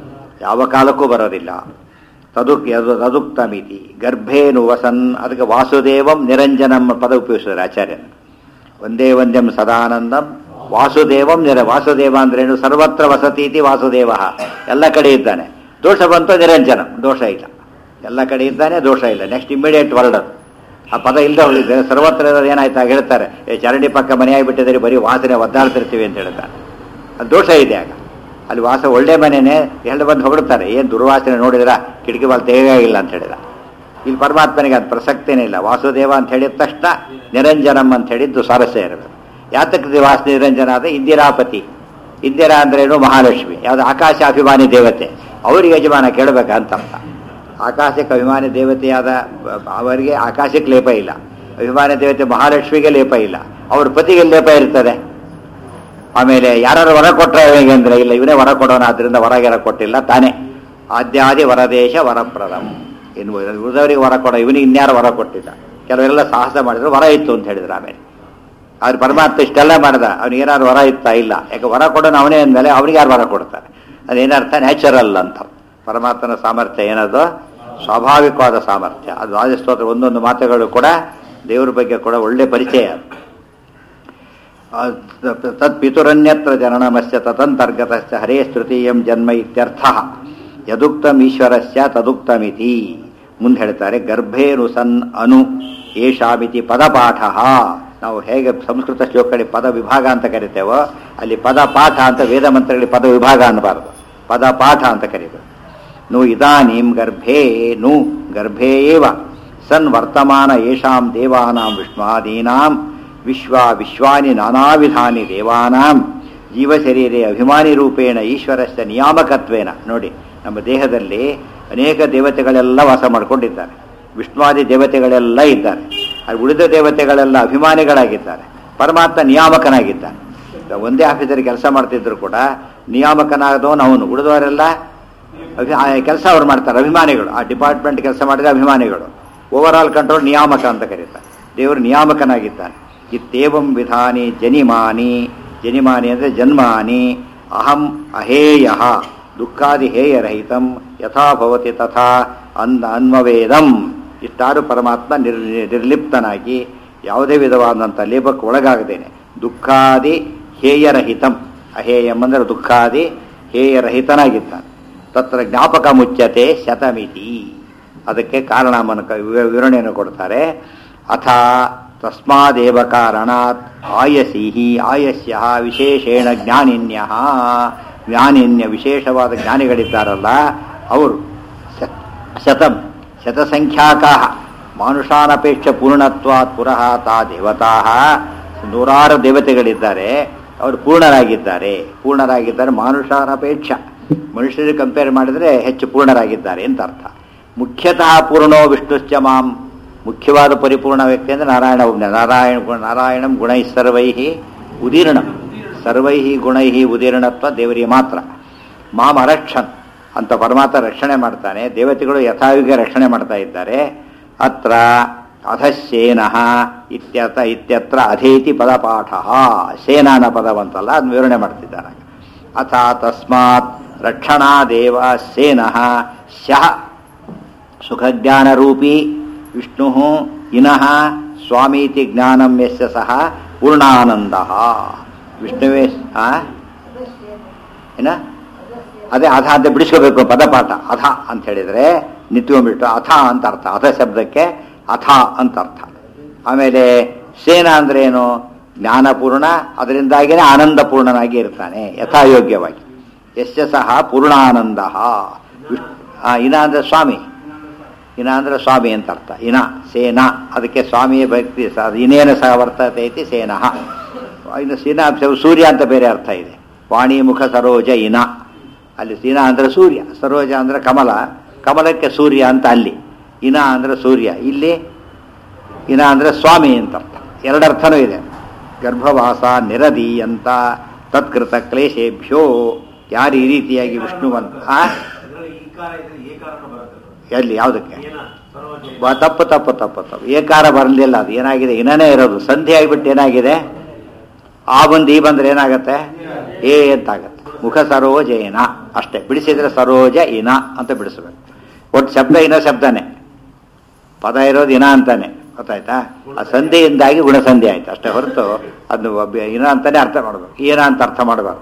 ಯಾವ ಕಾಲಕ್ಕೂ ಬರೋದಿಲ್ಲ ತದುಕ್ ಯದು ತದುಕ್ತ ಮಿತಿ ಗರ್ಭೇನು ವಸನ್ ಅದಕ್ಕೆ ವಾಸುದೇವಂ ನಿರಂಜನಂ ಪದ ಉಪಯೋಗಿಸಿದ್ದಾರೆ ಆಚಾರ್ಯರು ಒಂದೇ ಒಂದೆಂ ಸದಾನಂದಂ ವಾಸುದೇವಂ ನಿರ ವಾಸುದೇವ ಅಂದ್ರೇನು ಸರ್ವತ್ರ ವಸತೀತಿ ವಾಸುದೇವ ಎಲ್ಲ ಕಡೆ ಇದ್ದಾನೆ ದೋಷ ಬಂತು ನಿರಂಜನ ದೋಷ ಇಲ್ಲ ಎಲ್ಲ ಕಡೆ ಇದ್ದಾನೆ ದೋಷ ಇಲ್ಲ ನೆಕ್ಸ್ಟ್ ಇಮಿಡಿಯೇಟ್ ವರ್ಡ್ ಅದು ಆ ಪದ ಇಲ್ಲದೆ ಹೋಗಿದ್ರೆ ಸರ್ವತ್ರ ಇರೋದು ಏನಾಯ್ತು ಆಗ ಹೇಳ್ತಾರೆ ಏ ಚರಂಡಿ ಪಕ್ಕ ಮನೆಯಾಗಿ ಬಿಟ್ಟಿದ್ದಾರೆ ಬರೀ ವಾಸನೆ ಒದ್ದಾಡ್ತಿರ್ತೀವಿ ಅಂತ ಹೇಳ್ತಾರೆ ಅದು ದೋಷ ಇದೆ ಆಗ ಅಲ್ಲಿ ವಾಸ ಒಳ್ಳೆ ಮನೆನೇ ಎರಡು ಬಂದು ಹೊಗಡ್ತಾರೆ ಏನು ದುರ್ವಾಸನೆ ನೋಡಿದ್ರ ಕಿಟಕಿ ಬಾಲ್ ತೆಗೆಯಾಗಿಲ್ಲ ಅಂತ ಹೇಳಿದ ಇಲ್ಲಿ ಪರಮಾತ್ಮನಿಗೆ ಅದು ಪ್ರಸಕ್ತಿನೇ ಇಲ್ಲ ವಾಸುದೇವ ಅಂತ ಹೇಳಿದ ತಕ್ಷಣ ನಿರಂಜನಂ ಅಂತ ಹೇಳಿದ್ದು ಸ್ವಾರಸ್ಯ ಇರಬೇಕು ಯಾತಕ್ಕೆ ವಾಸ ನಿರಂಜನ ಆದರೆ ಇಂದಿರಾಪತಿ ಇಂದಿರಾ ಅಂದ್ರೇನು ಮಹಾಲಕ್ಷ್ಮಿ ಯಾವುದು ಆಕಾಶ ಅಭಿಮಾನಿ ದೇವತೆ ಅವರಿಗೆ ಯಜಮಾನ ಕೇಳಬೇಕಂತ ಅರ್ಥ ಆಕಾಶಕ್ಕೆ ಅಭಿಮಾನಿ ದೇವತೆಯಾದ ಅವರಿಗೆ ಆಕಾಶಕ್ಕೆ ಲೇಪ ಇಲ್ಲ ಅಭಿಮಾನಿ ದೇವತೆ ಮಹಾಲಕ್ಷ್ಮಿಗೆ ಲೇಪ ಇಲ್ಲ ಅವ್ರ ಪತಿಗೆ ಲೇಪ ಇರ್ತದೆ ಆಮೇಲೆ ಯಾರು ವರ ಕೊಟ್ಟರೆ ಹೇಗೆ ಅಂದ್ರೆ ಇಲ್ಲ ಇವನೇ ವರ ಕೊಡೋಣ ಆದ್ರಿಂದ ಹೊರಗೆರ ಕೊಟ್ಟಿಲ್ಲ ತಾನೇ ಆದ್ಯಾದಿ ವರದೇಶ ವರಪ್ರದಂ ಇನ್ನು ಉಳಿದವರಿಗೆ ವರ ಕೊಡ ಇವನಿಗೆ ಇನ್ಯಾರು ವರ ಕೊಟ್ಟಿಲ್ಲ ಕೆಲವರೆಲ್ಲ ಸಾಹಸ ಮಾಡಿದ್ರು ವರ ಇತ್ತು ಅಂತ ಹೇಳಿದ್ರು ಆಮೇಲೆ ಆದ್ರೆ ಪರಮಾತ್ಮ ಇಷ್ಟೆಲ್ಲ ಮಾಡ್ದ ಅವ್ನಿಗೆ ಏನಾದ್ರು ವರ ಇತ್ತಾ ಇಲ್ಲ ಯಾಕೆ ವರ ಕೊಡೋನು ಅವನೇ ಅಂದಮೇಲೆ ಅವನಿಗೆ ಯಾರು ವರ ಕೊಡ್ತಾರೆ ಅದೇನರ್ಥ ನ್ಯಾಚುರಲ್ ಅಂತ ಪರಮಾತ್ಮನ ಸಾಮರ್ಥ್ಯ ಏನದು ಸ್ವಾಭಾವಿಕವಾದ ಸಾಮರ್ಥ್ಯ ಅದು ರಾಜಸ್ತೋತ್ರ ಒಂದೊಂದು ಮಾತುಗಳು ಕೂಡ ದೇವರ ಬಗ್ಗೆ ಕೂಡ ಒಳ್ಳೆ ಪರಿಚಯ ಅದು ತತ್ ಪಿತುರನ್ಯತ್ರ ಜನನಮಸ್ಯ ತದಂತರ್ಗತಸ್ಯ ಹರೇ ತೃತೀಯಂ ಜನ್ಮ ಇತ್ಯರ್ಥ ಯದುಕ್ತಂ ಈಶ್ವರಸ್ಯ ತದುಕ್ತಮಿತಿ ಮುಂದೆ ಹೇಳ್ತಾರೆ ಗರ್ಭೇನು ಸನ್ ಅನು ಏಷಾಮಿತಿ ಪದಪಾಠ ನಾವು ಹೇಗೆ ಸಂಸ್ಕೃತ ಶ್ಲೋಕದಲ್ಲಿ ಪದ ವಿಭಾಗ ಅಂತ ಕರಿತೇವೋ ಅಲ್ಲಿ ಪದ ಪಾಠ ಅಂತ ವೇದ ಮಂತ್ರಗಳಲ್ಲಿ ಪದ ವಿಭಾಗ ಅನ್ನಬಾರದು ಪದ ಪಾಠ ಅಂತ ಕರೀಬೇಕು ನು ಇದಾನೀಂ ಗರ್ಭೇ ನು ಗರ್ಭೇ ಏವ ಸನ್ ವರ್ತಮಾನ ಯೇಷಾಂ ದೇವಾನಾಂ ವಿಷ್ಣಾದೀನಾಂ ವಿಶ್ವ ವಿಶ್ವಾನಿ ನಾನಾವಿಧಾನಿ ದೇವಾನಾಂ ಜೀವಶರೀರೇ ಅಭಿಮಾನಿ ರೂಪೇಣ ಈಶ್ವರಸ್ಯ ನಿಯಾಮಕತ್ವೇನ ನೋಡಿ ನಮ್ಮ ದೇಹದಲ್ಲಿ ಅನೇಕ ದೇವತೆಗಳೆಲ್ಲ ವಾಸ ಮಾಡಿಕೊಂಡಿದ್ದಾರೆ ವಿಷ್ಣುವಾದಿ ದೇವತೆಗಳೆಲ್ಲ ಇದ್ದಾರೆ ಅದು ಉಳಿದ ದೇವತೆಗಳೆಲ್ಲ ಅಭಿಮಾನಿಗಳಾಗಿದ್ದಾರೆ ಪರಮಾತ್ಮ ನಿಯಾಮಕನಾಗಿದ್ದಾನೆ ಈಗ ಒಂದೇ ಆಫೀಸಲ್ಲಿ ಕೆಲಸ ಮಾಡ್ತಿದ್ರು ಕೂಡ ನಿಯಾಮಕನಾದವನು ಅವನು ಉಳಿದವರೆಲ್ಲ ಕೆಲಸ ಅವ್ರು ಮಾಡ್ತಾರೆ ಅಭಿಮಾನಿಗಳು ಆ ಡಿಪಾರ್ಟ್ಮೆಂಟ್ ಕೆಲಸ ಮಾಡಿದ ಅಭಿಮಾನಿಗಳು ಓವರ್ ಆಲ್ ಕಂಟ್ರೋಲ್ ನಿಯಾಮಕ ಅಂತ ಕರೀತಾರೆ ದೇವರು ನಿಯಾಮಕನಾಗಿದ್ದಾನೆ ಇತ್ತೇವಂ ವಿಧಾನಿ ಜನಿಮಾನಿ ಜನಿಮಾನಿ ಅಂದರೆ ಜನ್ಮಾನಿ ಅಹಂ ಅಹೇಯ ದುಃಖಾದಿ ಹೇಯರಹಿತಂ ಯಥಾ ಭವತಿ ತಥಾ ಅನ್ ಅನ್ವವೇದಂ ಇಷ್ಟಾರು ಪರಮಾತ್ಮ ನಿರ್ ನಿರ್ಲಿಪ್ತನಾಗಿ ಯಾವುದೇ ವಿಧವಾದಂಥ ಲೇಪಕ್ಕೆ ಒಳಗಾಗದೇನೆ ದುಃಖಾದಿ ಹೇಯರಹಿತಂ ಅಹೇಯಂ ಅಂದರೆ ದುಃಖಾದಿ ಹೇಯರಹಿತನಾಗಿದ್ದಾನೆ ತತ್ರ ಜ್ಞಾಪಕ ಮುಚ್ಚತೆ ಶತಮಿತಿ ಅದಕ್ಕೆ ಕಾರಣ ಮನಕ ವಿವರಣೆಯನ್ನು ಕೊಡ್ತಾರೆ ಅಥ ತಸ್ಮಾದೇವ ಕಾರಣಾತ್ ಆಯಸಿಹಿ ಆಯಸ್ಯ ವಿಶೇಷೇಣ ಜ್ಞಾನಿನ್ಯ ಜ್ಞಾನಿನ್ಯ ವಿಶೇಷವಾದ ಜ್ಞಾನಿಗಳಿದ್ದಾರಲ್ಲ ಅವರು ಶ- ಶತಂ ಶತಸಂಖ್ಯಾಕಾ ಮಾನುಷಾನಪೇಕ್ಷ ಪೂರ್ಣತ್ವಾತ್ ಪುರಃ ತಾ ದೇವತಾ ನೂರಾರು ದೇವತೆಗಳಿದ್ದಾರೆ ಅವರು ಪೂರ್ಣರಾಗಿದ್ದಾರೆ ಪೂರ್ಣರಾಗಿದ್ದಾರೆ ಮಾನುಷಾನಪೇಕ್ಷ ಮನುಷ್ಯರಿಗೆ ಕಂಪೇರ್ ಮಾಡಿದರೆ ಹೆಚ್ಚು ಪೂರ್ಣರಾಗಿದ್ದಾರೆ ಅಂತ ಅರ್ಥ ಮುಖ್ಯತಃ ಪೂರ್ಣೋ ವಿಷ್ಣುಶ್ಚ ಮಾಂ ಮುಖ್ಯವಾದ ಪರಿಪೂರ್ಣ ವ್ಯಕ್ತಿ ಅಂದರೆ ನಾರಾಯಣ ಒಬ್ಬನೇ. ನಾರಾಯಣ ಗುಣ- ನಾರಾಯಣಂ ಗುಣೈ ಸರ್ವೈ ಉದೀರ್ಣಂ ಸರ್ವೈ ಗುಣೈ ಉದೀರ್ಣತ್ವ ದೇವರಿಗೆ ಮಾತ್ರ ಮಾಂ ಅರಕ್ಷನ್ ಅಂತ ಪರಮಾತ್ಮ ರಕ್ಷಣೆ ಮಾಡ್ತಾನೆ ದೇವತೆಗಳು ಯಥಾಯುಗ ರಕ್ಷಣೆ ಮಾಡ್ತಾ ಇದ್ದಾರೆ ಅತ್ರ ಅಧಶೇನ ಇತ್ಯರ್ಥ ಇತ್ಯತ್ರ ಅಧೇತಿ ಪದಪಾಠ ಸೇನಾನ ಪದವಂತಲ್ಲ ಅದನ್ನು ವಿವರಣೆ ಮಾಡ್ತಿದ್ದಾರೆ ಅಥ ತಸ್ಮಾತ್ ರಕ್ಷಣಾ ದೇವ ಸೇನ ಶಃ ಸುಖಜ್ಞಾನರೂಪಿ ವಿಷ್ಣು ಇನಃ ಸ್ವಾಮೀತಿ ಜ್ಞಾನಂ ಯಸ್ಯ ಸಹ ಪೂರ್ಣಾನಂದ ವಿಷ್ಣುವೇ ಆ? ಏನ ಅದೇ ಅಧ ಅಂತ ಬಿಡಿಸ್ಕೋಬೇಕು ಪದಪಾಠ ಅಥ ಅಂತ ಹೇಳಿದ್ರೆ ನಿತ್ಕೊಂಡ್ಬಿಟ್ಟು ಅಥ ಅಂತ ಅರ್ಥ ಅಥ ಶಬ್ದಕ್ಕೆ ಅಥ ಅಂತ ಅರ್ಥ ಆಮೇಲೆ ಸೇನ ಅಂದ್ರೆ ಏನು ಜ್ಞಾನಪೂರ್ಣ ಅದರಿಂದಾಗಿನೇ ಆನಂದಪೂರ್ಣನಾಗಿ ಇರ್ತಾನೆ ಯಥಾಯೋಗ್ಯವಾಗಿ ಯಶ್ಯ ಸಹ ಪೂರ್ಣಾನಂದ ವಿಷ್ಣು ಆ, ಇನ ಅಂದ್ರೆ ಸ್ವಾಮಿ ಇನ ಅಂದ್ರೆ ಸ್ವಾಮಿ ಅಂತ ಅರ್ಥ ಇನ ಸೇನ ಅದಕ್ಕೆ ಸ್ವಾಮಿಯ ಭಕ್ತಿ ಸ ಇನೇನ ಸಹ ವರ್ತತೆ ಐತಿ ಸೇನ ಇನ್ನು ಸೀನಾ ಸೂರ್ಯ ಅಂತ ಬೇರೆ ಅರ್ಥ ಇದೆ ವಾಣಿ ಮುಖ ಸರೋಜ ಇನ ಅಲ್ಲಿ ಸೀನಾ ಅಂದ್ರೆ ಸೂರ್ಯ ಸರೋಜ ಅಂದ್ರೆ ಕಮಲ ಕಮಲಕ್ಕೆ ಸೂರ್ಯ ಅಂತ ಅಲ್ಲಿ ಇನ ಅಂದ್ರೆ ಸೂರ್ಯ ಇಲ್ಲಿ ಇನ ಅಂದ್ರೆ ಸ್ವಾಮಿ ಅಂತ ಅರ್ಥ ಎರಡರ್ಥನೂ ಇದೆ ಗರ್ಭವಾಸ ನಿರದಿ ಅಂತ ತತ್ಕೃತ ಕ್ಲೇಶೇಭ್ಯೋ ಯಾರು ಈ ರೀತಿಯಾಗಿ ವಿಷ್ಣುವಂತ ಆ? ಇದರಲ್ಲಿ ಈಕಾರ ಇದ್ರೆ ಏಕಾರನ ಬರುತ್ತೆ ಎಲ್ಲಿ ಯಾವುದಕ್ಕೆ ಏನ ಸರ್ವಜ್ಞ ಬ- ತಪ್ಪು ತಪ್ಪು ತಪ್ಪು ತಪ್ಪು ಏಕಾರ ಬರಲಿಲ್ಲ ಅದು ಏನಾಗಿದೆ ಇನ್ನನೇ ಇರೋದು ಸಂಧಿ ಆಗಿಬಿಟ್ಟು ಏನಾಗಿದೆ ಆ ಬಂದು ಈ ಬಂದ್ರೆ ಏನಾಗತ್ತೆ ಏ ಅಂತಾಗತ್ತೆ ಮುಖ ಸರೋಜ ಏನ ಅಷ್ಟೇ ಬಿಡಿಸಿದ್ರೆ ಸರೋಜ ಇನ ಅಂತ ಬಿಡಿಸ್ಬೇಕು ಒಟ್ಟು ಶಬ್ದ ಇನ ಶಬ್ದನೇ ಪದ ಇರೋದು ಇನ ಅಂತಾನೆ ಗೊತ್ತಾಯ್ತಾ ಆ ಸಂಧಿಯಿಂದಾಗಿ ಗುಣಸಂಧಿ ಆಯ್ತು ಅಷ್ಟೇ ಹೊರತು ಅದನ್ನು ಒಬ್ಬ ಇನ ಅಂತಾನೆ ಅರ್ಥ ಮಾಡಬೇಕು ಏನ ಅಂತ ಅರ್ಥ ಮಾಡಬಾರ್ದು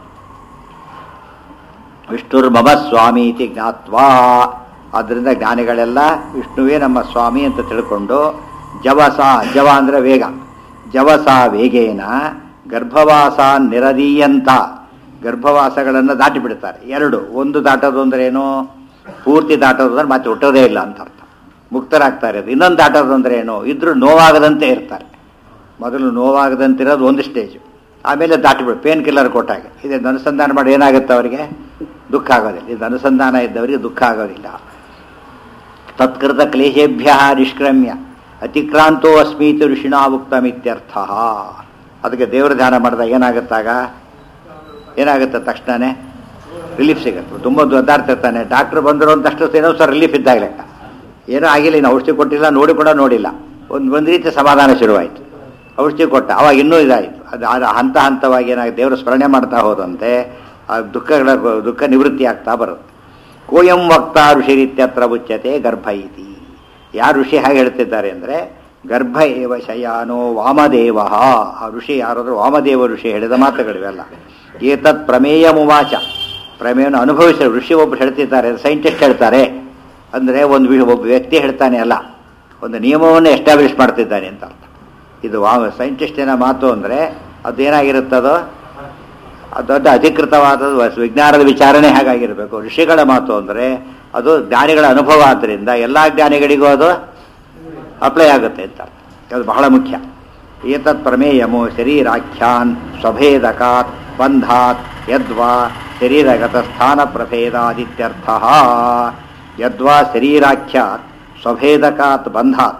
ವಿಷ್ಣುರ್ ಮಮ ಸ್ವಾಮಿ ಇತಿ ಜ್ಞಾತ್ವಾ ಆದ್ದರಿಂದ ಜ್ಞಾನಿಗಳೆಲ್ಲ ವಿಷ್ಣುವೇ ನಮ್ಮ ಸ್ವಾಮಿ ಅಂತ ತಿಳ್ಕೊಂಡು ಜವಸ ಜವ ಅಂದ್ರೆ ವೇಗ ಜವಸ ವೇಗೇನ ಗರ್ಭವಾಸ ನಿರದೀಯಂತ ಗರ್ಭವಾಸಗಳನ್ನು ದಾಟಿ ಬಿಡ್ತಾರೆ ಎರಡು ಒಂದು ದಾಟೋದು ಅಂದ್ರೆ ಏನು ಪೂರ್ತಿ ದಾಟೋದು ಅಂದ್ರೆ ಮತ್ತೆ ಹುಟ್ಟೋದೇ ಇಲ್ಲ ಅಂತ ಅರ್ಥ ಮುಕ್ತರಾಗ್ತಾರೆ ಅದು ಇನ್ನೊಂದು ದಾಟೋದು ಅಂದ್ರೆ ಏನು ಇದ್ರೂ ನೋವಾಗದಂತೆ ಇರ್ತಾರೆ ಮೊದಲು ನೋವಾಗದಂತಿರೋದು ಒಂದು ಸ್ಟೇಜು ಆಮೇಲೆ ದಾಟಿಬಿಡು ಪೇನ್ ಕಿಲ್ಲರ್ ಕೊಟ್ಟಾಗೆ ಇದನ್ನು ಅನುಸಂಧಾನ ಮಾಡಿ ಏನಾಗುತ್ತೆ ಅವರಿಗೆ ದುಃಖ ಆಗೋದಿಲ್ಲ ಇದು ಅನುಸಂಧಾನ ಇದ್ದವರಿಗೆ ದುಃಖ ಆಗೋದಿಲ್ಲ ತತ್ಕೃತ ಕ್ಲೇಶೇಭ್ಯ ನಿಷ್ಕ್ರಮ್ಯ ಅತಿಕ್ರಾಂತೋ ಅಸ್ಮೀತಿ ಋಷಿಣಾ ಉಕ್ತಮಿತ್ಯರ್ಥ ಅದಕ್ಕೆ ದೇವರ ಧ್ಯಾನ ಮಾಡಿದಾಗ ಏನಾಗುತ್ತಾಗ ಏನಾಗುತ್ತೆ ತಕ್ಷಣನೇ ರಿಲೀಫ್ ಸಿಗುತ್ತೆ ತುಂಬ ಒದ್ದಾಡ್ತಿರ್ತಾನೆ ಡಾಕ್ಟ್ರ್ ಬಂದರು ಅಂತ ಅಷ್ಟು ಏನೋ ಸರ್ ರಿಲೀಫ್ ಇದ್ದಾಗ ಲೆಕ್ಕ ಏನೂ ಆಗಿಲ್ಲ ಇನ್ನು ಔಷಧಿ ಕೊಟ್ಟಿಲ್ಲ ನೋಡಿ ಕೂಡ ನೋಡಿಲ್ಲ ಒಂದು ಒಂದು ರೀತಿ ಸಮಾಧಾನ ಶುರುವಾಯಿತು ಔಷಧಿ ಕೊಟ್ಟ ಅವಾಗ ಇನ್ನೂ ಇದಾಯಿತು ಅದು ಅದು ಹಂತ ಹಂತವಾಗಿ ಏನಾಗುತ್ತೆ ದೇವರು ಸ್ಮರಣೆ ಮಾಡ್ತಾ ಹೋದಂತೆ ಆ ದುಃಖಗಳ ದುಃಖ ನಿವೃತ್ತಿ ಆಗ್ತಾ ಬರುತ್ತೆ ಕೋಯಂ ವಕ್ತ ಋಷಿರಿತ್ಯತ್ರ ಉಚ್ಯತೆ ಗರ್ಭ ಇತಿ ಯಾರು ಋಷಿ ಹಾಗೆ ಹೇಳ್ತಿದ್ದಾರೆ ಅಂದರೆ ಗರ್ಭ ಏವ ಶಯಾನೋ ವಾಮದೇವ ಆ ಋಷಿ ಯಾರಾದರೂ ವಾಮದೇವ ಋಷಿ ಹೇಳಿದ ಮಾತುಗಳಿವೆಲ್ಲ ಏತತ್ ಪ್ರಮೇಯ ಮುವಾಚ ಪ್ರಮೇಯವನ್ನು ಅನುಭವಿಸ ಋಷಿ ಒಬ್ಬರು ಹೇಳ್ತಿದ್ದಾರೆ ಸೈಂಟಿಸ್ಟ್ ಹೇಳ್ತಾರೆ ಅಂದರೆ ಒಂದು ವಿ- ಒಬ್ಬ ವ್ಯಕ್ತಿ ಹೇಳ್ತಾನೆ ಅಲ್ಲ ಒಂದು ನಿಯಮವನ್ನು ಎಸ್ಟಾಬ್ಲಿಷ್ ಮಾಡ್ತಿದ್ದಾನೆ ಅಂತ ಅರ್ಥ ಇದು ವಾ ಸೈಂಟಿಸ್ಟಿನ ಮಾತು ಅಂದರೆ ಅದೇನಾಗಿರುತ್ತದೋ ಅದು ದೊಡ್ಡ ಅಧಿಕೃತವಾದ ವ- ವಿಜ್ಞಾನದ ವಿಚಾರಣೆ ಹಾಗಾಗಿರಬೇಕು ಋಷಿಗಳ ಮಾತು ಅಂದರೆ ಅದು ಜ್ಞಾನಿಗಳ ಅನುಭವ ಆದ್ದರಿಂದ ಎಲ್ಲ ಜ್ಞಾನಿಗಳಿಗೂ ಅದು ಅಪ್ಲೈ ಆಗುತ್ತೆ ಅಂತ ಅರ್ಥ. ಅದು ಬಹಳ ಮುಖ್ಯ ಏತತ್ ಪ್ರಮೇಯಮೋ ಶರೀರಾಖ್ಯಾನ್ ಸ್ವಭೇದಕಾತ್ ಬಂಧಾತ್ ಯದ್ವಾ ಶರೀರಗತ ಸ್ಥಾನ ಪ್ರಭೇದಾದಿತ್ಯರ್ಥ ಯದ್ವಾ ಶರೀರಾಖ್ಯಾತ್ ಸ್ವಭೇದಕಾತ್ ಬಂಧಾತ್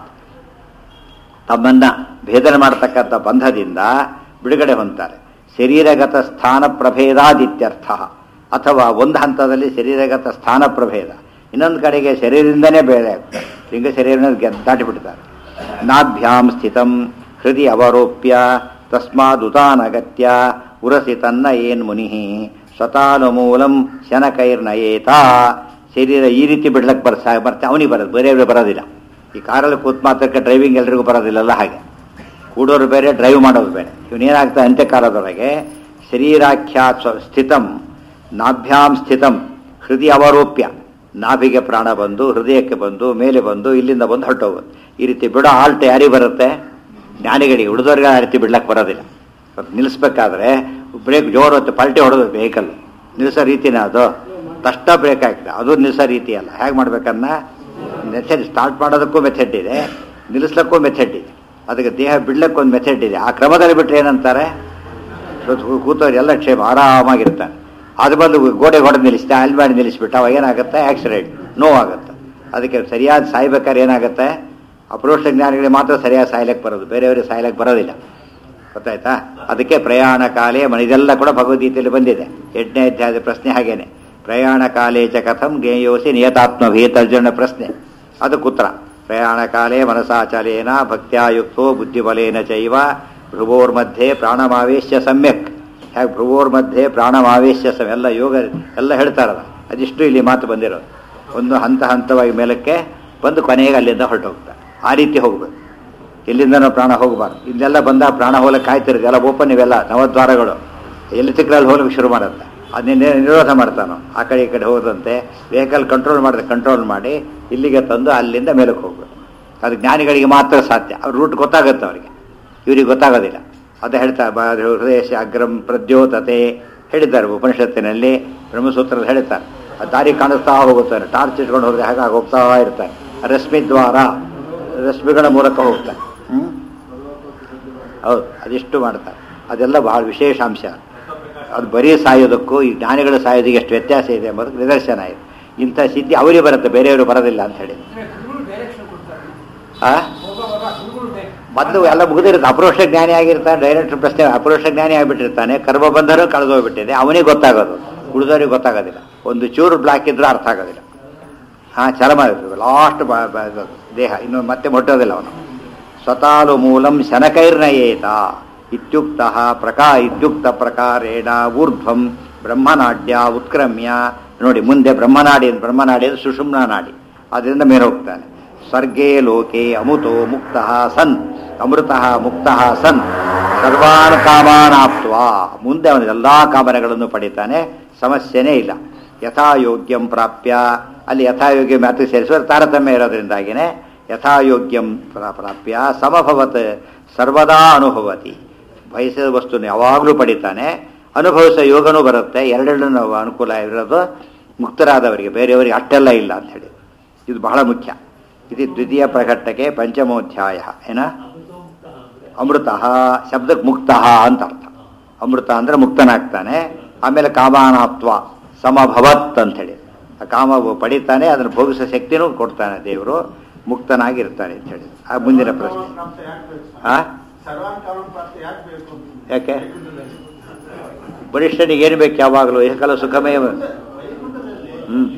ತಮ್ಮನ್ನ ಭೇದನ ಮಾಡತಕ್ಕಂಥ ಬಂಧದಿಂದ ಬಿಡುಗಡೆ ಹೊಂತಾರೆ ಶರೀರಗತ ಸ್ಥಾನ ಪ್ರಭೇದಾದಿತ್ಯರ್ಥ ಅಥವಾ ಒಂದು ಹಂತದಲ್ಲಿ ಶರೀರಗತ ಸ್ಥಾನ ಪ್ರಭೇದ ಇನ್ನೊಂದು ಕಡೆಗೆ ಶರೀರದಿಂದನೇ ಬೇರೆ ಆಗ್ತಾರೆ ಲಿಂಗ ಶರೀರ ದಾಟಿಬಿಡ್ತಾರೆ ನಾಭ್ಯಾಂ ಸ್ಥಿತಂ ಹೃದಯ ಅವರೋಪ್ಯ ತಸ್ಮಾದುತಾನಗತ್ಯ ಉರಸಿ ತನ್ನ ಏನ್ ಮುನಿ ಸ್ವತಾನುಮೂಲಂ ಶನಕೈರ್ನಯೇತ ಶರೀರ ಈ ರೀತಿ ಬಿಡ್ಲಕ್ಕೆ ಬರ್ ಬರ್ತೆ ಅವನಿಗೆ ಬರೋದು ಬೇರೆಯವ್ರಿಗೆ ಬರೋದಿಲ್ಲ ಈ ಕಾರಲ್ಲಿ ಕೂತ್ ಮಾತ್ರಕ್ಕೆ ಡ್ರೈವಿಂಗ್ ಎಲ್ರಿಗೂ ಬರೋದಿಲ್ಲಲ್ಲ ಹಾಗೆ ಕೂಡೋರು ಬೇರೆ ಡ್ರೈವ್ ಮಾಡೋದು ಬೇರೆ ಇವನೇನಾಗ್ತದೆ ಅಂತ್ಯಕಾಲದೊಳಗೆ ಶರೀರಾಖ್ಯಾ ಸ್ವ- ಸ್ಥಿತಂ ನಾಭ್ಯಾಂ ಸ್ಥಿತಂ ಹೃದಯ ಅವರೋಪ್ಯ ನಾಭಿಗೆ ಪ್ರಾಣ ಬಂದು ಹೃದಯಕ್ಕೆ ಬಂದು ಮೇಲೆ ಬಂದು ಇಲ್ಲಿಂದ ಬಂದು ಹೊರಟೋಗೋದು ಈ ರೀತಿ ಬಿಡೋ ಆಲ್ಟ್ ಯಾರಿಗೆ ಬರುತ್ತೆ ಜ್ಞಾನಿಗಳಿಗೆ ಉಳಿದವ್ರಿಗೆ ಆ ರೀತಿ ಬಿಡ್ಲಕ್ಕೆ ಬರೋದಿಲ್ಲ ಸ್ವಲ್ಪ ನಿಲ್ಲಿಸ್ಬೇಕಾದ್ರೆ ಬ್ರೇಕ್ ಜೋರು ಹೊತ್ತು ಪಲ್ಟಿ ಹೊಡೆದು ವೆಹಿಕಲ್ ನಿಲ್ಲಿಸೋ ರೀತಿನೇ ಅದು ತಷ್ಟ ಬ್ರೇಕ್ ಆಗ್ತದೆ ಅದು ನಿಲ್ಲಿಸೋ ರೀತಿ ಅಲ್ಲ ಹೇಗೆ ಮಾಡ್ಬೇಕನ್ನ ಮೆಥಡ್ ಸ್ಟಾರ್ಟ್ ಮಾಡೋದಕ್ಕೂ ಮೆಥಡ್ ಇದೆ ನಿಲ್ಲಿಸ್ಲಿಕ್ಕೂ ಮೆಥಡ್ ಇದೆ ಅದಕ್ಕೆ ದೇಹ ಬಿಡ್ಲಕ್ಕೆ ಒಂದು ಮೆಥಡ್ ಇದೆ ಆ ಕ್ರಮದಲ್ಲಿ ಬಿಟ್ಟರೆ ಏನಂತಾರೆ ಇವತ್ತು ಕೂತವ್ರು ಎಲ್ಲ ಕ್ಷೇಮ ಆರಾಮಾಗಿರ್ತಾರೆ ಅದು ಬಂದು ಗೋಡೆ ಹೊಡೆದು ನಿಲ್ಲಿಸಿದೆ ಅಲ್ಲಿ ಮಾಡಿ ನಿಲ್ಲಿಸ್ಬಿಟ್ಟು ಅವಾಗ ಏನಾಗುತ್ತೆ ಆಕ್ಸಿಡೆಂಟ್ ನೋವಾಗುತ್ತೆ ಅದಕ್ಕೆ ಸರಿಯಾದ ಸಾಯ್ಬೇಕಾದ್ರೆ ಏನಾಗುತ್ತೆ ಅಪ್ರೋಷ ಜ್ಞಾನಿಗಳಿಗೆ ಮಾತ್ರ ಸರಿಯಾಗಿ ಸಾಯ್ಲಿಕ್ಕೆ ಬರೋದು ಬೇರೆಯವರಿಗೆ ಸಾಯ್ಲಿಕ್ಕೆ ಬರೋದಿಲ್ಲ ಗೊತ್ತಾಯ್ತಾ ಅದಕ್ಕೆ ಪ್ರಯಾಣ ಕಾಲೇ ಮ- ಇದೆಲ್ಲ ಕೂಡ ಭಗವದ್ಗೀತೆಯಲ್ಲಿ ಬಂದಿದೆ ಎಂಟನೇ ಅಧ್ಯಾಯದ ಪ್ರಶ್ನೆ ಹಾಗೇನೆ ಪ್ರಯಾಣ ಕಾಲೇ ಚ ಕಥಂ ಜ್ಞೇಯೋಸಿ ನಿಯತಾತ್ಮಭೀತ ಅರ್ಜುನ ಪ್ರಶ್ನೆ ಅದಕ್ಕೆ ಉತ್ತರ ಪ್ರಯಾಣ ಕಾಲೇ ಮನಸಾಚಲೇನ ಭಕ್ತ್ಯಾಯುಕ್ತೋ ಬುದ್ಧಿಬಲೇನ ಚೈವ ಭ್ರುವೋರ್ಮಧ್ಯೆ ಪ್ರಾಣಮಾವೇಶ್ಯ ಸಮ್ಯಕ್ ಹೇಗೆ ಭ್ರುವೋರ್ ಮಧ್ಯೆ ಪ್ರಾಣಮಾವೇಶ್ಯ ಸಮ ಎಲ್ಲ ಯೋಗ ಎಲ್ಲ ಹೇಳ್ತಾರಲ್ಲ ಅದಿಷ್ಟು ಇಲ್ಲಿ ಮಾತು ಬಂದಿರೋದು ಒಂದು ಹಂತ ಹಂತವಾಗಿ ಮೇಲಕ್ಕೆ ಬಂದು ಕೊನೆಗೆ ಅಲ್ಲಿಂದ ಹೊರಟೋಗ್ತಾರೆ ಆ ರೀತಿ ಹೋಗ್ಬೇಕು ಎಲ್ಲಿಂದನೂ ಪ್ರಾಣ ಹೋಗಬಾರ್ದು ಇಲ್ಲೆಲ್ಲ ಬಂದ ಪ್ರಾಣ ಹೋಗಲಿಕ್ಕೆ ಕಾಯ್ತಿರೋದು ಎಲ್ಲ ಓಪನ್ ಇವೆಲ್ಲ ನವದ್ವಾರಗಳು ಎಲ್ಲಿ ಸಿಕ್ಕರಲ್ಲಿ ಹೋಗ್ಲಿಕ್ಕೆ ಶುರು ಮಾಡುತ್ತೆ ಅದನ್ನೇ ನಿರೋಧ ಮಾಡ್ತಾನೋ ಆ ಕಡೆ ಈ ಕಡೆ ಹೋದಂತೆ ವೆಹಿಕಲ್ ಕಂಟ್ರೋಲ್ ಮಾಡಿದ್ರೆ ಕಂಟ್ರೋಲ್ ಮಾಡಿ ಇಲ್ಲಿಗೆ ತಂದು ಅಲ್ಲಿಂದ ಮೇಲಕ್ಕೆ ಹೋಗ್ಬೇಕು ಅದು ಜ್ಞಾನಿಗಳಿಗೆ ಮಾತ್ರ ಸಾಧ್ಯ ಅವ್ರ ರೂಟ್ ಗೊತ್ತಾಗುತ್ತೆ ಅವರಿಗೆ ಇವ್ರಿಗೆ ಗೊತ್ತಾಗೋದಿಲ್ಲ ಅದು ಹೇಳ್ತಾ ಬ- ಹೃದಯ ಅಗ್ರಂ ಪ್ರದ್ಯೋತತೆ ಹೇಳಿದ್ದಾರೆ ಉಪನಿಷತ್ತಿನಲ್ಲಿ ಬ್ರಹ್ಮಸೂತ್ರದಲ್ಲಿ ಹೇಳ್ತಾರೆ ಆ ದಾರಿ ಕಾಣಿಸ್ತಾ ಹೋಗುತ್ತಾರೆ ಟಾರ್ಚ್ ಇಟ್ಕೊಂಡು ಹೋದ್ರೆ ಹಾಗಾಗಿ ಹೋಗ್ತಾ ಇರ್ತಾರೆ ರಶ್ಮಿ ದ್ವಾರ ರಶ್ಮಿಗಳ ಮೂಲಕ ಹೋಗ್ತಾರೆ ಹ್ಮ್? ಹೌದು ಅದಿಷ್ಟು ಮಾಡ್ತಾರೆ ಅದೆಲ್ಲ ಬಹಳ ವಿಶೇಷ ಅಂಶ ಅದು ಬರೀ ಸಾಯೋದಕ್ಕೂ ಈ ಜ್ಞಾನಿಗಳ ಸಾಯೋದಕ್ಕೆ ಎಷ್ಟು ವ್ಯತ್ಯಾಸ ಇದೆ ಎಂಬುದಕ್ಕೆ ನಿದರ್ಶನ ಇದೆ ಇಂಥ ಸಿದ್ಧಿ ಅವರಿಗೆ ಬರುತ್ತೆ ಬೇರೆಯವರು ಬರೋದಿಲ್ಲ ಅಂತ ಹೇಳಿ ಗುರುಗಳು ಡೈರೆಕ್ಷನ್ ಕೊಡ್ತಾರೆ ಆ ಹೋಗುವಾಗ ಗುರುಗಳು ಡೈ- ಮೊದಲು ಎಲ್ಲ ಮುಗಿದಿರುತ್ತೆ ಅಪರೋಕ್ಷ ಜ್ಞಾನಿ ಆಗಿರ್ತಾನೆ ಡೈರೆಕ್ಟರ್ ಪ್ರಶ್ನೆ ಅಪರೋಕ್ಷ ಜ್ಞಾನಿ ಆಗಿಬಿಟ್ಟಿರ್ತಾನೆ ಕರ್ಮ ಬಂದರೂ ಕಳೆದೋಗ್ಬಿಟ್ಟಿದೆ ಅವನಿಗೆ ಗೊತ್ತಾಗೋದು ಉಳಿದವರಿಗೆ ಗೊತ್ತಾಗೋದಿಲ್ಲ ಒಂದು ಚೂರು ಬ್ಲಾಕ್ ಇದ್ರೂ ಅರ್ಥ ಆಗೋದಿಲ್ಲ ಹಾಂ ಚರ್ಮ ಲಾಸ್ಟ್ ದೇಹ ಇನ್ನು ಮತ್ತೆ ಮುಟ್ಟೋದಿಲ್ಲ ಅವನು ಸ್ವತಾಲು ಮೂಲಂ ಶನಕೈರ್ನಯೇತ ಇತ್ಯುಕ್ತ ಪ್ರಕಾ ಇತ್ಯುಕ್ತ ಪ್ರಕಾರೇಣ ಊರ್ಧ್ವಂ ಬ್ರಹ್ಮನಾಡ್ಯ ಉತ್ಕ್ರಮ್ಯ ನೋಡಿ ಮುಂದೆ ಬ್ರಹ್ಮನಾಡಿ ಬ್ರಹ್ಮನಾಡಿ ಅಂದ್ರೆ ಸುಷುಮ್ನ ನಾಡಿ ಅದರಿಂದ ಮೇಲೆ ಹೋಗ್ತಾನೆ ಸ್ವರ್ಗೇ ಲೋಕೆ ಅಮುತೋ ಮುಕ್ತ ಸನ್ ಅಮೃತ ಮುಕ್ತ ಸನ್ ಸರ್ವಾನ್ ಕಾಮಾನಾಪ್ತ್ವ ಮುಂದೆ ಅವನ ಎಲ್ಲಾ ಕಾಮನೆಗಳನ್ನು ಪಡಿತಾನೆ ಸಮಸ್ಯೆನೇ ಇಲ್ಲ ಯಥಾಯೋಗ್ಯಂ ಪ್ರಾಪ್ಯ ಅಲ್ಲಿ ಯಥಾಯೋಗ್ಯ ಮಾತು ಸೇರಿಸುವ ತಾರತಮ್ಯ ಇರೋದ್ರಿಂದಾಗಿನೇ ಯಥಾಯೋಗ್ಯಂ ಪ್ರಾ- ಪ್ರಾಪ್ಯ ಸಮಭವತ್ ಸರ್ವದಾ ಅನುಭವತಿ ಬಯಸಿದ ವಸ್ತುನ ಯಾವಾಗಲೂ ಪಡಿತಾನೆ ಅನುಭವಿಸೋ ಯೋಗನೂ ಬರುತ್ತೆ ಎರಡೆರಡು ಅನುಕೂಲ ಇರೋದು ಮುಕ್ತರಾದವರಿಗೆ ಬೇರೆಯವರಿಗೆ ಅಷ್ಟೆಲ್ಲ ಇಲ್ಲ ಅಂತ ಹೇಳಿ ಇದು ಬಹಳ ಮುಖ್ಯ ಇದು ದ್ವಿತೀಯ ಪ್ರಕಟಕ್ಕೆ ಪಂಚಮೋಧ್ಯಾಯ ಏನ ಅಮೃತ ಶಬ್ದಕ್ಕೆ ಮುಕ್ತ ಅಂತ ಅರ್ಥ ಅಮೃತ ಅಂದ್ರೆ ಮುಕ್ತನಾಗ್ತಾನೆ ಆಮೇಲೆ ಕಾಮಾನಾತ್ವ ಸಮಭವತ್ ಅಂತ ಹೇಳಿ ಆ ಕಾಮ ಪಡಿತಾನೆ ಅದನ್ನು ಭೋಗಿಸೋ ಶಕ್ತಿನೂ ಕೊಡ್ತಾನೆ ದೇವರು ಮುಕ್ತನಾಗಿರ್ತಾನೆ ಅಂತ ಹೇಳಿ ಆ ಮುಂದಿನ ಪ್ರಶ್ನೆ ಆ ಯಾಕೆ ಬಲಿಷ್ಠನಿಗೆ ಏನು ಬೇಕು ಯಾವಾಗಲೂ ಏಕಲ ಸುಖಮೇ ಹ್ಮ್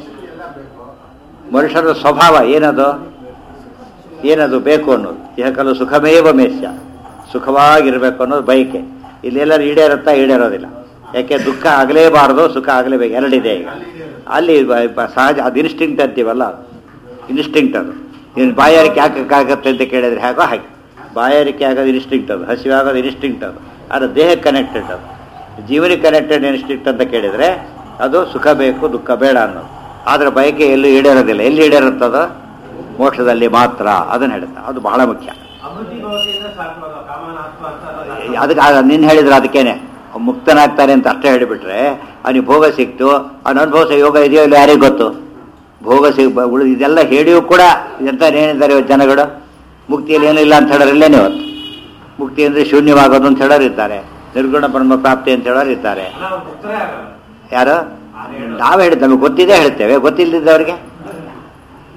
ಮನುಷ್ಯನ ಸ್ವಭಾವ ಏನದು ಏನದು ಬೇಕು ಅನ್ನೋದು ಏಕಲು ಸುಖಮೇವ ಮೇಷ್ಯ ಸುಖವಾಗಿರ್ಬೇಕು ಅನ್ನೋದು ಬಯಕೆ ಇಲ್ಲೆಲ್ಲರೂ ಈಡೇರುತ್ತಾ ಈಡೇರೋದಿಲ್ಲ ಯಾಕೆ ದುಃಖ ಆಗಲೇಬಾರದು ಸುಖ ಆಗಲೇಬೇಕು ಎರಡಿದೆ ಈಗ ಅಲ್ಲಿ ಬ- ಬ- ಸಹಜ ಅದು ಇನ್ಸ್ಟಿಂಕ್ಟ್ ಅಂತೀವಲ್ಲ ಇನ್ಸ್ಟಿಂಕ್ಟ್ ಅದು ನೀನು ಬಾಯಾರಿಕೆ ಯಾಕಾಗತ್ತೆ ಅಂತ ಕೇಳಿದ್ರೆ ಹೇಗೋ ಹಾಗೆ ಬಾಯಾರಿಕೆ ಆಗೋದು ಇನ್ಸ್ಟಿಂಕ್ಟ್ ಅದು ಹಸಿವೆ ಆಗೋದು ಇನ್ಸ್ಟಿಂಕ್ಟ್ ಅದು ಅದು ದೇಹಕ್ಕೆ ಕನೆಕ್ಟೆಡ್ ಅದು ಜೀವನಿಗೆ ಕನೆಕ್ಟೆಡ್ ಇನ್ಸ್ಟಿಂಕ್ಟ್ ಅಂತ ಕೇಳಿದರೆ ಅದು ಸುಖ ಬೇಕು ದುಃಖ ಬೇಡ ಅನ್ನೋದು ಆದರೆ ಬಯಕೆ ಎಲ್ಲೂ ಈಡೇರೋದಿಲ್ಲ ಎಲ್ಲಿ ಈಡೇರುತ್ತದೋ ಮೋಕ್ಷದಲ್ಲಿ ಮಾತ್ರ ಅದನ್ನು ಹೇಳುತ್ತೆ ಅದು ಬಹಳ ಮುಖ್ಯ ಅಮೃತಿ ಭವತಿಯಿಂದ ಸಾಕು ಅದು ಕಾಮನಾತ್ಮ ಅಂತ ಅದು ಅದಕ್ಕೆ ನಿನ್ನ ಹೇಳಿದ್ರೆ ಅದಕ್ಕೇನೆ ಅವ್ನು ಮುಕ್ತನಾಗ್ತಾನೆ ಅಂತ ಅಷ್ಟೇ ಹೇಳಿಬಿಟ್ರೆ ಅವನಿಗೆ ಭೋಗ ಸಿಕ್ತು ಅವನ ಅನುಭವಿಸೋ ಯೋಗ ಇದೆಯೋ ಇಲ್ಲ ಯಾರಿಗೆ ಗೊತ್ತು ಭೋಗ ಸಿಗ್ ಬ- ಉಳಿದ ಇದೆಲ್ಲ ಹೇಳಿಯೂ ಕೂಡ ಎಂತ ಏನಿದ್ದಾರೆ ಇವತ್ತು ಜನಗಳು ಮುಕ್ತಿಯಲ್ಲಿ ಏನೂ ಇಲ್ಲ ಅಂತ ಹೇಳೋರು ಇಲ್ಲೇನೆ ಇವತ್ತು ಮುಕ್ತಿ ಅಂದರೆ ಶೂನ್ಯವಾಗೋದು ಅಂತ ಹೇಳೋರು ಇದ್ದಾರೆ ನಿರ್ಗುಣ ಬ್ರಹ್ಮ ಪ್ರಾಪ್ತಿ ಅಂತ ಹೇಳೋರು ಇದ್ದಾರೆ ನಾವು ಮುಕ್ತರೇ ಆಗಲ್ಲ ಯಾರು ನಾವು ಹೇಳ್ತೇವೆ ನಮಗೆ ಗೊತ್ತಿದೆ ಹೇಳ್ತೇವೆ ಗೊತ್ತಿಲ್ಲದಿದ್ದವ್ರಿಗೆ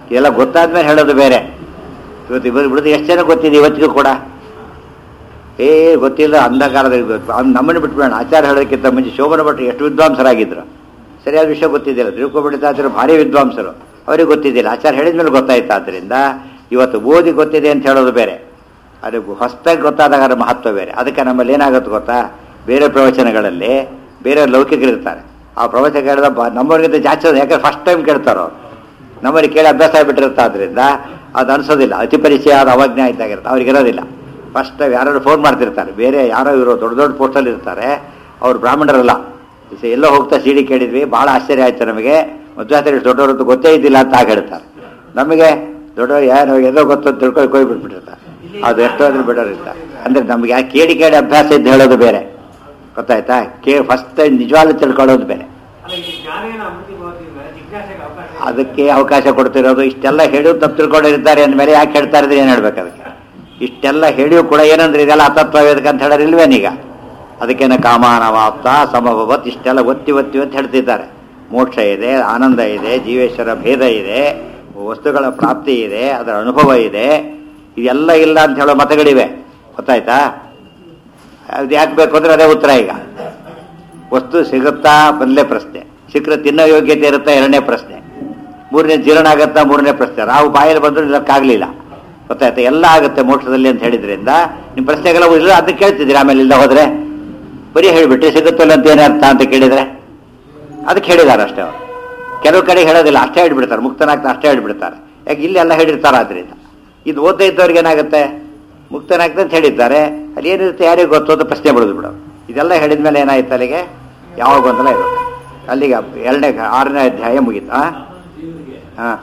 ಇದೆಲ್ಲ ಗೊತ್ತಾದ್ಮೇಲೆ ಹೇಳೋದು ಬೇರೆ ಇವತ್ತು ಇಬ್ಬರು ಬಿಡೋದು ಎಷ್ಟು ಜನ ಗೊತ್ತಿದೆ ಇವತ್ತಿಗೂ ಕೂಡ ಏ ಗೊತ್ತಿಲ್ಲ ಅಂಧಕಾರದಲ್ಲಿ ಗೊತ್ತು ಅವ್ನು ನಮ್ಮನ್ನು ಬಿಟ್ಬೇಡ ಆಚಾರ ಹೇಳೋದಕ್ಕಿಂತ ಮುಂಚೆ ಶೋಭನ ಭಟ್ರು ಎಷ್ಟು ವಿದ್ವಾಂಸರಾಗಿದ್ರು ಸರಿಯಾದ ವಿಷಯ ಗೊತ್ತಿದ್ದಿಲ್ಲ ತಿರುಕೋಬಿಡಿತಾಚಾರ್ಯ ಭಾರಿ ವಿದ್ವಾಂಸರು ಅವರಿಗೆ ಗೊತ್ತಿದ್ದಿಲ್ಲ ಆಚಾರ ಹೇಳಿದ ಮೇಲೆ ಗೊತ್ತಾಯ್ತು ಆದ್ದರಿಂದ ಇವತ್ತು ಓದಿ ಗೊತ್ತಿದೆ ಅಂತ ಹೇಳೋದು ಬೇರೆ ಅದು ಹೊಸದಾಗಿ ಗೊತ್ತಾದಾಗ ಅದರ ಮಹತ್ವ ಬೇರೆ ಅದಕ್ಕೆ ನಮ್ಮಲ್ಲಿ ಏನಾಗುತ್ತೆ ಗೊತ್ತಾ ಬೇರೆ ಪ್ರವಚನಗಳಲ್ಲಿ ಬೇರೆ ಲೌಕಿಕರಿರ್ತಾರೆ ಆ ಪ್ರವಚನ ಕೇಳಿದ ಬ ನಮ್ಮವ್ರಿಗಿಂತ ಜಾಸ್ತಿ ಅದು ಯಾಕಂದ್ರೆ ಫಸ್ಟ್ ಟೈಮ್ ಕೇಳ್ತಾರೋ ನಮ್ಮಲ್ಲಿ ಕೇಳಿ ಅಭ್ಯಾಸ ಆಗಿಬಿಟ್ಟಿರ್ತಾದ್ರಿಂದ ಅದು ಅನಿಸೋದಿಲ್ಲ ಅತಿ ಪರಿಚಯ ಆದ ಅವಜ್ಞೆ ಇದ್ದಾಗಿರುತ್ತೆ ಅವ್ರಿಗೆ ಇರೋದಿಲ್ಲ ಫಸ್ಟ್ ಯಾರು ಫೋನ್ ಮಾಡ್ತಿರ್ತಾರೆ ಬೇರೆ ಯಾರೋ ಇರೋ ದೊಡ್ಡ ದೊಡ್ಡ ಪೋಸ್ಟಲ್ಲಿ ಇರ್ತಾರೆ ಅವ್ರು ಬ್ರಾಹ್ಮಣರಲ್ಲ ಇದು ಎಲ್ಲೋ ಹೋಗ್ತಾ ಸಿಡಿ ಕೇಳಿದ್ವಿ ಭಾಳ ಆಶ್ಚರ್ಯ ಆಯ್ತು ನಮಗೆ ಮಧ್ವಾಚಾರ್ಯ ದೊಡ್ಡವರು ಗೊತ್ತೇ ಇದ್ದಿಲ್ಲ ಅಂತ ಆಗ ಹೇಳ್ತಾರೆ ನಮಗೆ ದೊಡ್ಡವರು ಯಾರು ಎಲ್ಲೋ ಗೊತ್ತು ಅಂತ ತಿಳ್ಕೊಂಡು ಕೊಯ್ ಬಿಟ್ಬಿಟ್ಟಿರ್ತಾರೆ ಅದು ಎಷ್ಟೋದ್ರೂ ಬಿಡೋರು ಇರ್ತಾರೆ ಅಂದರೆ ನಮಗೆ ಯಾಕೆ ಕೇಳಿ ಕೇಳಿ ಅಭ್ಯಾಸ ಇದ್ದು ಹೇಳೋದು ಬೇರೆ ಗೊತ್ತಾಯ್ತಾ ಕೇ ಫಸ್ಟ್ ನಿಜವಾಗ್ಲೂ ತಿಳ್ಕೊಳ್ಳೋದು ಬೇರೆ ಅಲ್ಲ ಈ ಜ್ಞಾನೇನ ಅಮೃತಿ ಭವತಿ ಮೇಲೆ ಜಿಜ್ಞಾಸೆಗೆ ಅವಕಾಶ ಇದೆ. ಅದಕ್ಕೆ ಅವಕಾಶ ಕೊಡ್ತಿರೋದು ಇಷ್ಟೆಲ್ಲ ಹೇಳಿಯೂ ತಪ್ಪು ತಿಳ್ಕೊಂಡಿರ್ತಾರೆ ಅಂದಮೇಲೆ ಯಾಕೆ ಹೇಳ್ತಾ ಇದ್ರೆ ಏನು ಹೇಳ್ಬೇಕು ಅದಕ್ಕೆ ಇಷ್ಟೆಲ್ಲ ಹೇಳಿಯೂ ಕೂಡ ಏನಂದ್ರೆ ಇದೆಲ್ಲ ಅತತ್ವ ವೇದಕ ಅಂತ ಹೇಳೋರು ಇಲ್ವೇನೀಗ ಅದಕ್ಕೇನ ಕಾಮಾನವಾಪ್ತ ಸಮಭವತ್ ಇಷ್ಟೆಲ್ಲ ಒತ್ತಿ ಒತ್ತಿ ಒತ್ತಿ ಹೇಳ್ತಿದ್ದಾರೆ ಮೋಕ್ಷ ಇದೆ ಆನಂದ ಇದೆ ಜೀವೇಶ್ವರ ಭೇದ ಇದೆ ವಸ್ತುಗಳ ಪ್ರಾಪ್ತಿ ಇದೆ ಅದರ ಅನುಭವ ಇದೆ ಇದೆಲ್ಲ ಇಲ್ಲ ಅಂತ ಹೇಳೋ ಮತಗಳಿವೆ ಗೊತ್ತಾಯ್ತಾ ಅದು ಯಾಕೆ ಬೇಕು ಅಂದ್ರೆ ಅದೇ ಉತ್ತರ ಈಗ ವಸ್ತು ಸಿಗುತ್ತಾ ಮೊದಲನೇ ಪ್ರಶ್ನೆ ಸಿಕ್ಕರೆ ತಿನ್ನೋ ಯೋಗ್ಯತೆ ಇರುತ್ತಾ ಎರಡನೇ ಪ್ರಶ್ನೆ ಮೂರನೇ ಜೀರ್ಣ ಆಗತ್ತಾ ಮೂರನೇ ಪ್ರಶ್ನೆ ರಾವು ಬಾಯಲ್ಲಿ ಬಂದರೂ ಇದಕ್ಕಾಗಲಿಲ್ಲ ಗೊತ್ತಾಯ್ತಾ ಎಲ್ಲ ಆಗುತ್ತೆ ಮೋಕ್ಷದಲ್ಲಿ ಅಂತ ಹೇಳಿದ್ರಿಂದ ನಿಮ್ಮ ಪ್ರಶ್ನೆಗೆಲ್ಲ ಇಲ್ಲ ಅದನ್ನ ಕೇಳ್ತಿದ್ದೀರಿ ಆಮೇಲೆ ಇಲ್ಲ ಹೋದ್ರೆ ಬರೀ ಹೇಳಿಬಿಟ್ರೆ ಸಿಗುತ್ತಲ್ಲ ಅಂತ ಏನರ್ಥ ಅಂತ ಕೇಳಿದ್ರೆ ಅದಕ್ಕೆ ಹೇಳಿದ್ದಾರೆ ಅಷ್ಟೇ ಅವರು ಕೆಲವು ಕಡೆ ಹೇಳೋದಿಲ್ಲ ಅಷ್ಟೇ ಹೇಳ್ಬಿಡ್ತಾರೆ ಮುಕ್ತನಾಗ್ತಾ ಅಷ್ಟೇ ಹೇಳ್ಬಿಡ್ತಾರೆ ಯಾಕೆ ಇಲ್ಲಿ ಎಲ್ಲ ಹೇಳಿರ್ತಾರೆ ಆದ್ರಿಂದ ಇದು ಓದ್ತಾ ಇದ್ದವ್ರಿಗೆ ಏನಾಗುತ್ತೆ ಮುಕ್ತನಾಗ್ತಾ ಅಂತ ಹೇಳಿದ್ದಾರೆ ಅಲ್ಲಿ ಏನಿರುತ್ತೆ ಯಾರಿಗೆ ಗೊತ್ತು ಅಂತ ಪ್ರಶ್ನೆ ಬಿಡೋದು ಬಿಡೋದು ಇದೆಲ್ಲ ಹೇಳಿದ ಮೇಲೆ ಏನಾಯ್ತು ಅಲ್ಲಿಗೆ ಯಾವ ಗೊಂದಲ ಇರುತ್ತೆ ಅಲ್ಲಿಗೆ ಎರಡನೇ ಆರನೇ ಅಧ್ಯಾಯ ಮುಗೀತಾ ಹಾಂ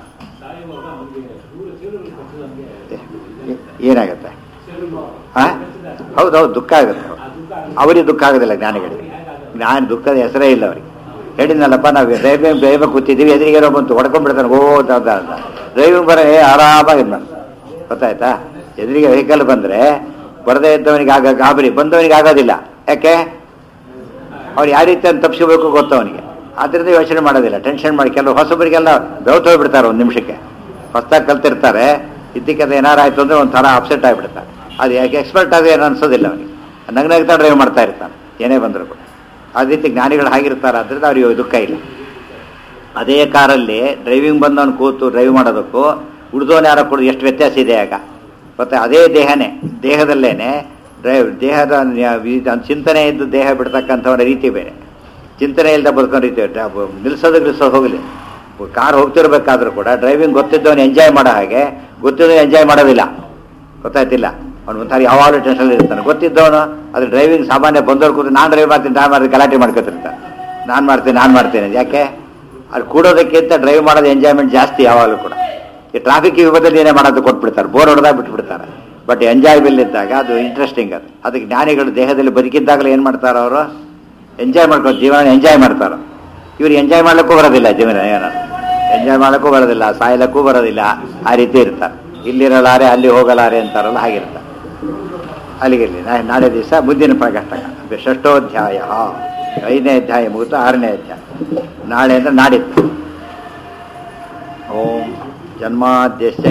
ಏನಾಗುತ್ತೆ ಹಾಂ ಹೌದೌದು ದುಃಖ ಆಗುತ್ತೆ ಅವರಿಗೆ ದುಃಖ ಆಗೋದಿಲ್ಲ ಜ್ಞಾನಿಗಳಿಗೆ ಜ್ಞಾನ ದುಃಖದ ಹೆಸರೇ ಇಲ್ಲ ಅವರಿಗೆ ಹೇಳಿದ್ನಲ್ಲಪ್ಪ ನಾವು ಡ್ರೈವಿಂಗ್ ಬೇಗ ಕೂತಿದ್ದೀವಿ ಎದುರಿಗೆ ಏನೋ ಬಂತು ಹೊಡ್ಕೊಂಡ್ಬಿಡ್ತಾನೆ ಓ ಅಂತ ಅಂತ ಅಂತ ಡ್ರೈವಿಂಗ್ ಬರೋ ಏ ಆರಾಮಾಗಿ ಇದು ಮಾಡಿ ಗೊತ್ತಾಯ್ತಾ ಎದುರಿಗೆ ವೆಹಿಕಲ್ ಬಂದರೆ ಬರದೇ ಇದ್ದವನಿಗೆ ಆಗ ಗಾಬರಿ ಬಂದವನಿಗೆ ಆಗೋದಿಲ್ಲ ಯಾಕೆ ಅವ್ರು ಯಾವ ರೀತಿ ಅಂತ ತಪ್ಪಿಸ್ಕೋಬೇಕು ಗೊತ್ತು ಅವನಿಗೆ ಆದ್ದರಿಂದ ಯೋಚನೆ ಮಾಡೋದಿಲ್ಲ ಟೆನ್ಷನ್ ಮಾಡಿ ಕೆಲವು ಹೊಸಬರಿಗೆಲ್ಲ ಬೆವತ್ತು ಹೋಗ್ಬಿಡ್ತಾರೆ ಒಂದು ನಿಮಿಷಕ್ಕೆ ಹೊಸ್ದಾಗಿ ಕಲ್ತಿರ್ತಾರೆ ಇದ್ದಕ್ಕಿಂತ ಏನಾರು ಆಯ್ತು ಅಂದರೆ ಒಂಥರ ಅಪ್ಸೆಟ್ ಆಗಿಬಿಡ್ತಾರೆ ಅದು ಯಾಕೆ ಎಕ್ಸ್ಪರ್ಟ್ ಆಗಿ ಏನು ಅನ್ಸೋದಿಲ್ಲ ಅವನಿಗೆ ನಗ್ನಗ್ತಾ ಡ್ರೈವ್ ಮಾಡ್ತಾ ಇರ್ತಾನೆ ಏನೇ ಬಂದರೂ ಕೂಡ ಅದೇ ರೀತಿ ಜ್ಞಾನಿಗಳು ಆಗಿರ್ತಾರೆ ಆದ್ದರಿಂದ ಅವ್ರಿಗೆ ದುಃಖ ಇಲ್ಲ ಅದೇ ಕಾರಲ್ಲಿ ಡ್ರೈವಿಂಗ್ ಬಂದವನು ಕೂತು ಡ್ರೈವ್ ಮಾಡೋದಕ್ಕೂ ಉಳಿದವನು ಯಾರೋ ಕೂಡ ಎಷ್ಟು ವ್ಯತ್ಯಾಸ ಇದೆ ಆಗ ಮತ್ತೆ ಅದೇ ದೇಹನೇ ದೇಹದಲ್ಲೇನೆ ಡ್ರೈವ್ ದೇಹದ ನ್ಯ- ವಿ- ಚಿಂತನೆ ಇದ್ದು ದೇಹ ಬಿಡ್ತಕ್ಕಂಥವನ ರೀತಿ ಬೇರೆ ಚಿಂತನೆ ಇಲ್ಲದೆ ಬದುಕೊಂಡ ರೀತಿ ಬೇರೆ. ಡ್ರೈ- ನಿಲ್ಸೋದು ನಿಲ್ಸೋದು ಹೋಗಲಿ ಕಾರ್ ಹೋಗ್ತಿರ್ಬೇಕಾದ್ರೂ ಕೂಡ ಡ್ರೈವಿಂಗ್ ಗೊತ್ತಿದ್ದವನು ಎಂಜಾಯ್ ಮಾಡೋ ಹಾಗೆ ಗೊತ್ತಿದ್ದವನು ಎಂಜಾಯ್ ಮಾಡೋದಿಲ್ಲ ಗೊತ್ತಾಯ್ತಿಲ್ಲ ಅವ್ನು ಒಂಥರ ಯಾವಾಗಲೂ ಟೆನ್ಷನ್ ಇರ್ತಾನೆ ಗೊತ್ತಿದ್ದವನು ಅದು ಡ್ರೈವಿಂಗ್ ಸಾಮಾನ್ಯ ಬಂದವ್ರು ಕೂತು ನಾನು ಡ್ರೈವ್ ಮಾಡ್ತೀನಿ ನಾನು ಮಾಡ್ತೀನಿ ಗಲಾಟೆ ಮಾಡ್ಕೊತಿರ್ತಾನೆ ನಾನು ಮಾಡ್ತೀನಿ ನಾನು ಮಾಡ್ತೀನಿ ಅಂತ. ಯಾಕೆ ಅಲ್ಲಿ ಕೂಡೋದಕ್ಕಿಂತ ಡ್ರೈವ್ ಮಾಡೋದು ಎಂಜಾಯ್ಮೆಂಟ್ ಜಾಸ್ತಿ ಯಾವಾಗಲೂ ಕೂಡ ಈ ಟ್ರಾಫಿಕ್ ಯುಗದಲ್ಲಿ ಏನೇ ಮಾಡೋದು ಕೊಟ್ಬಿಡ್ತಾರೆ ಬೋರ್ ಹೊಡೆದಾಗ ಬಿಟ್ಬಿಡ್ತಾರೆ ಬಟ್ ಎಂಜಾಯಬಲ್ ಇದ್ದಾಗ ಅದು ಇಂಟ್ರೆಸ್ಟಿಂಗ್ ಅದು ಅದಕ್ಕೆ ಜ್ಞಾನಿಗಳು ದೇಹದಲ್ಲಿ ಬದುಕಿದ್ದಾಗಲೇ ಏನು ಮಾಡ್ತಾರೆ ಅವರು ಎಂಜಾಯ್ ಮಾಡ್ಕೊಂಡು ಜೀವನ ಎಂಜಾಯ್ ಮಾಡ್ತಾರೆ ಇವ್ರು ಎಂಜಾಯ್ ಮಾಡ್ಲಿಕ್ಕೂ ಬರೋದಿಲ್ಲ ಜೀವನ ಏನೋ ಎಂಜಾಯ್ ಮಾಡೋಕ್ಕೂ ಬರೋದಿಲ್ಲ ಸಾಯ್ಲಕ್ಕೂ ಬರೋದಿಲ್ಲ ಆ ರೀತಿ ಇರ್ತಾರೆ ಇಲ್ಲಿರಲಾರೆ ಅಲ್ಲಿ ಹೋಗಲಾರೆ ಅಂತಾರಲ್ಲ ಹಾಗಿರ್ತಾರೆ ಅಲ್ಲಿಗಿರಲಿ ನಾ- ನಾಳೆ ದಿವಸ ಮುಂದಿನ ಪ್ರಕಟಕ ಷಷ್ಠೋಧ್ಯಾಯ ಐದನೇ ಅಧ್ಯಾಯ ಮುಗಿತು ಆರನೇ ಅಧ್ಯಾಯ ನಾಳೆ ಅಂದ್ರೆ ನಾಡಿದ್ದು ಓಂ ಜನ್ಮಾದ್ಯಸ್ಯ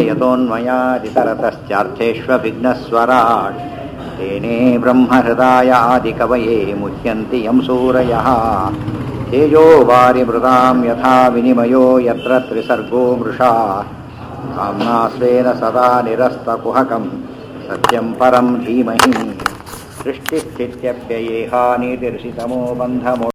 ಯತೋನ್ಮಯಾದಿತರತಶ್ಚಾರ್ಥೇष्वभिघ्नस्वराट् तेने ब्रह्महृदाय आदिकवये मुह्यन्ति यं सूरयः तेजो वारिमृदां यथा विनिमयो यत्र त्रिसर्गो मृषा काम्ना स्वेन सदा निरस्तकुहकं सत्यं परं धीमहि सृष्टिस्थित्यप्ययेहानितिर्षितमो बन्धमो